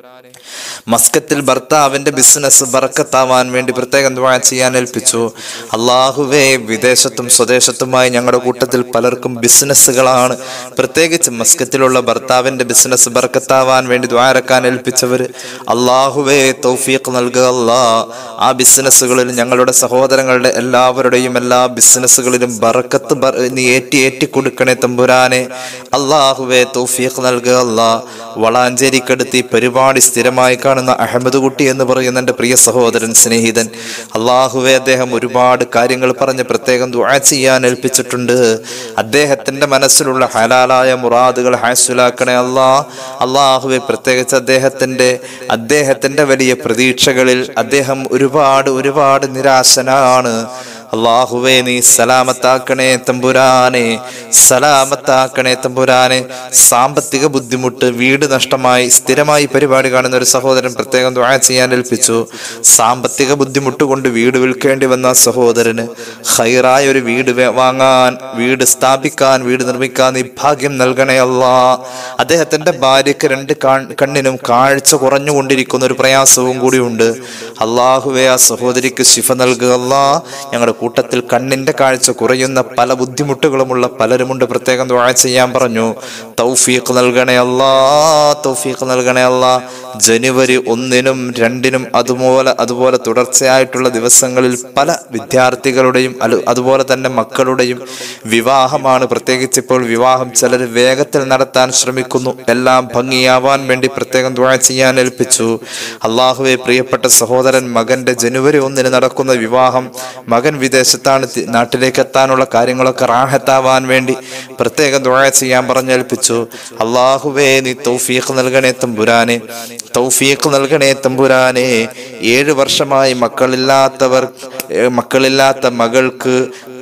മസ്കത്തിൽ ഭർത്താവിന്റെ ബിസിനസ് ബറക്കത്താവാൻ വേണ്ടി പ്രത്യേകം ദ്വാ ചെയ്യാൻ ഏൽപ്പിച്ചു അള്ളാഹുവേ വിദേശത്തും സ്വദേശത്തുമായി ഞങ്ങളുടെ കൂട്ടത്തിൽ പലർക്കും ബിസിനസ്സുകളാണ് പ്രത്യേകിച്ച് മസ്കത്തിലുള്ള ഭർത്താവിന്റെ ബിസിനസ് ബറക്കത്താവാൻ വേണ്ടി ദ്വാരക്കാൻ ഏൽപ്പിച്ചവർ അള്ളാഹുവേ തൗഫീഖ് നൽകുക അല്ലാ ആ ബിസിനസ്സുകളിൽ ഞങ്ങളുടെ സഹോദരങ്ങളുടെ എല്ലാവരുടെയും എല്ലാ ബിസിനസ്സുകളിലും ബറക്കത്ത് ബർ- നീ ഏറ്റി ഏറ്റി കൊടുക്കണേ തമ്പുരാനെ അള്ളാഹുവേ തൗഫീഖ് നൽകുക അല്ലാ വളാഞ്ചേരിക്കടുത്ത് ഈ പരിപാടി സ്ഥിരമായി കാണുന്ന അഹമ്മദ് കുട്ടി എന്ന് പറയുന്ന എൻ്റെ പ്രിയ സഹോദരൻ സ്നേഹിതൻ അള്ളാഹുവെ അദ്ദേഹം ഒരുപാട് കാര്യങ്ങൾ പറഞ്ഞ് പ്രത്യേകം ദുആ ചെയ്യാൻ ഏൽപ്പിച്ചിട്ടുണ്ട് അദ്ദേഹത്തിന്റെ മനസ്സിലുള്ള ഹലാലായ മുറാദുകൾ ഹാസുലാക്കണേ അല്ലാ അള്ളാഹുവെ പ്രത്യേകിച്ച് അദ്ദേഹത്തിന്റെ അദ്ദേഹത്തിന്റെ വലിയ പ്രതീക്ഷകളിൽ അദ്ദേഹം ഒരുപാട് ഒരുപാട് നിരാശനാണ് അള്ളാഹുവേ നീ സലാമത്താക്കണേ തമ്പുരാനെ സലാമത്താക്കണേ തമ്പുരാനെ സാമ്പത്തിക ബുദ്ധിമുട്ട് വീട് നഷ്ടമായി സ്ഥിരമായി പരിപാടി കാണുന്ന ഒരു സഹോദരൻ പ്രത്യേകം ദുആ ചെയ്യാൻ ഏൽപ്പിച്ചു സാമ്പത്തിക ബുദ്ധിമുട്ട് കൊണ്ട് വീട് വിൽക്കേണ്ടി വന്ന ആ സഹോദരന് ഹൈറായ ഒരു വീട് വേ- വാങ്ങാൻ വീട് സ്ഥാപിക്കാൻ വീട് നിർമ്മിക്കാൻ നീ ഭാഗ്യം നൽകണേ അല്ലാ അദ്ദേഹത്തിന്റെ ഭാര്യയ്ക്ക് രണ്ട് കാൺ- കണ്ണിനും കാഴ്ച കുറഞ്ഞുകൊണ്ടിരിക്കുന്ന ഒരു പ്രയാസവും കൂടിയുണ്ട് അള്ളാഹുവെ ആ സഹോദരിക്ക് ശിഫ നൽകുക അല്ലാ ഞങ്ങളുടെ കൂട്ടത്തിൽ കണ്ണിന്റെ കാഴ്ച കുറയുന്ന പല ബുദ്ധിമുട്ടുകളുമുള്ള പലരുമുണ്ട് പ്രത്യേകം ദുആ ചെയ്യാൻ പറഞ്ഞു തൗഫീഖ് നൽകണേ അല്ലാ തൗഫീഖ് നൽകണേ അല്ലാ ജനുവരി ഒന്നിനും രണ്ടിനും അതുപോലെ അതുപോലെ തുടർച്ചയായിട്ടുള്ള ദിവസങ്ങളിൽ പല വിദ്യാർത്ഥികളുടെയും അല്ല- അതുപോലെ തന്നെ മക്കളുടെയും വിവാഹമാണ് പ്രത്യേകിച്ച് ഇപ്പോൾ വിവാഹം ചിലർ വേഗത്തിൽ നടത്താൻ ശ്രമിക്കുന്നു എല്ലാം ഭംഗിയാവാൻ വേണ്ടി പ്രത്യേകം ദുആ ചെയ്യാൻ ഏൽപ്പിച്ചു അള്ളാഹുവെ പ്രിയപ്പെട്ട സഹോദരൻ മകന്റെ ജനുവരി ഒന്നിന് നടക്കുന്ന വിവാഹം മകൻ വിദേശത്താണ് തി- നാട്ടിലേക്ക് എത്താനുള്ള കാര്യങ്ങളൊക്കെ റാഹത്താവാൻ വേണ്ടി പ്രത്യേകം ദുആ ചെയ്യാൻ പറഞ്ഞേൽപ്പിച്ചു അള്ളാഹുവേ നീ തൗഫീഖ് നൽകണേ തമ്പുരാനെ തൗഫീഖ് നൽകണേ തമ്പുരാനെ ഏഴ് വർഷമായി മക്കളില്ലാത്തവർ ഏ, മക്കളില്ലാത്ത മകൾക്ക്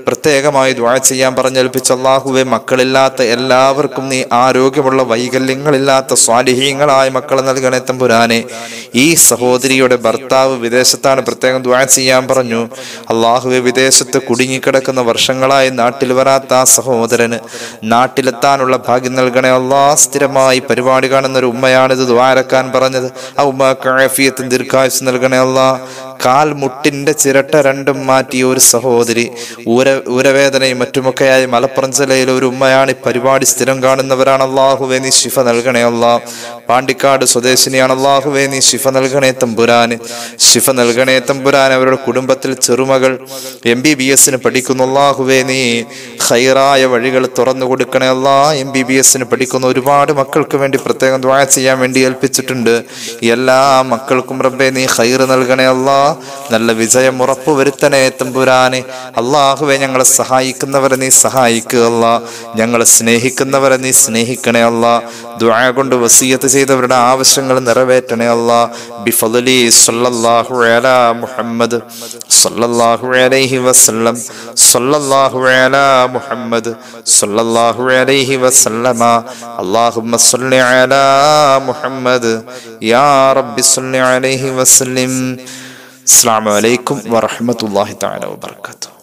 പ്രത്യേകമായി ദ്വാ ചെയ്യാൻ പറഞ്ഞേൽപ്പിച്ച അള്ളാഹുവെ മക്കളില്ലാത്ത എല്ലാവർക്കും നീ ആരോഗ്യമുള്ള വൈകല്യങ്ങളില്ലാത്ത സ്വാലിഹീങ്ങളായ മക്കളെ നൽകണേ തമ്പുരാനെ ഈ സഹോദരിയുടെ ഭർത്താവ് വിദേശത്താണ് പ്രത്യേകം ദ്വാ ചെയ്യാൻ പറഞ്ഞു അള്ളാഹുവെ വിദേശത്ത് കുടുങ്ങിക്കിടക്കുന്ന വർഷങ്ങളായി നാട്ടിൽ വരാത്ത ആ സഹോദരന് നാട്ടിലെത്താനുള്ള ഭാഗ്യം നൽകണേ അള്ളാ സ്ഥിരമായി പരിപാടി കാണുന്ന ഒരു ഉമ്മയാണിത് ദ്വാരക്കാൻ പറഞ്ഞത് ആ ഉമ്മക്ക് ആഫിയത്തും ദീർഘായുസ് നൽകണേ അള്ളാ കാൽ മുട്ടിന്റെ ചിരട്ട രണ്ടും മാറ്റിയ ഒരു സഹോദരി ഊര ഊരവേദനയും മറ്റുമൊക്കെയായി മലപ്പുറം ജില്ലയിലെ ഒരു ഉമ്മയാണ് ഈ പരിപാടി സ്ഥിരം കാണുന്നവരാണ് അള്ളാഹുവേ നീ ശിഫ നൽകണേ അല്ലാ പാണ്ടിക്കാട് സ്വദേശിനിയാണ് അള്ളാഹുവേ നീ ശിഫ നൽകണേ തമ്പുരാന് ശിഫ നൽകണേ തമ്പുരാൻ അവരുടെ കുടുംബത്തിൽ ചെറുമകൾ എം ബി ബി എസിന് പഠിക്കുന്നു അള്ളാഹുവേ നീ ഹൈറായ വഴികൾ തുറന്നു കൊടുക്കണേ അല്ലാ എം ബി ബി എസിന് പഠിക്കുന്ന ഒരുപാട് മക്കൾക്ക് വേണ്ടി പ്രത്യേകം ദ്വാ ചെയ്യാൻ വേണ്ടി ഏൽപ്പിച്ചിട്ടുണ്ട് എല്ലാ മക്കൾക്കും റബ്ബേ നീ ഹൈർ നൽകണേ അല്ലാ നല്ല വിജയം ഉറപ്പു വരുത്തണേ തമ്പുരാനെ അള്ളാഹുവെ ഞങ്ങളെ സഹായിക്കുന്നവരെ നീ സഹായിക്കുക അല്ലാ ഞങ്ങളെ സ്നേഹിക്കുന്നവരെ നീ സ്നേഹിക്കണേ അല്ലാ ദുആ കൊണ്ട് വസീയത്ത് ചെയ്തവരുടെ ആവശ്യങ്ങൾ നിറവേറ്റണേ അല്ലാ ബിഫദലി സല്ലല്ലാഹു അലാ മുഹമ്മദ് സല്ലല്ലാഹു അലൈഹി വസല്ലം സല്ലല്ലാഹു അലാ മുഹമ്മദ് സല്ലല്ലാഹു അലൈഹി വസല്ലമ അല്ലാഹുമ്മ സല്ലി അലാ മുഹമ്മദ് യാ റബ്ബി സല്ലി അലൈഹി വസല്ലം അസ്സലാമു അലൈക്കും വറഹ്മത്തുള്ളാഹി തആല വബറകാതുഹു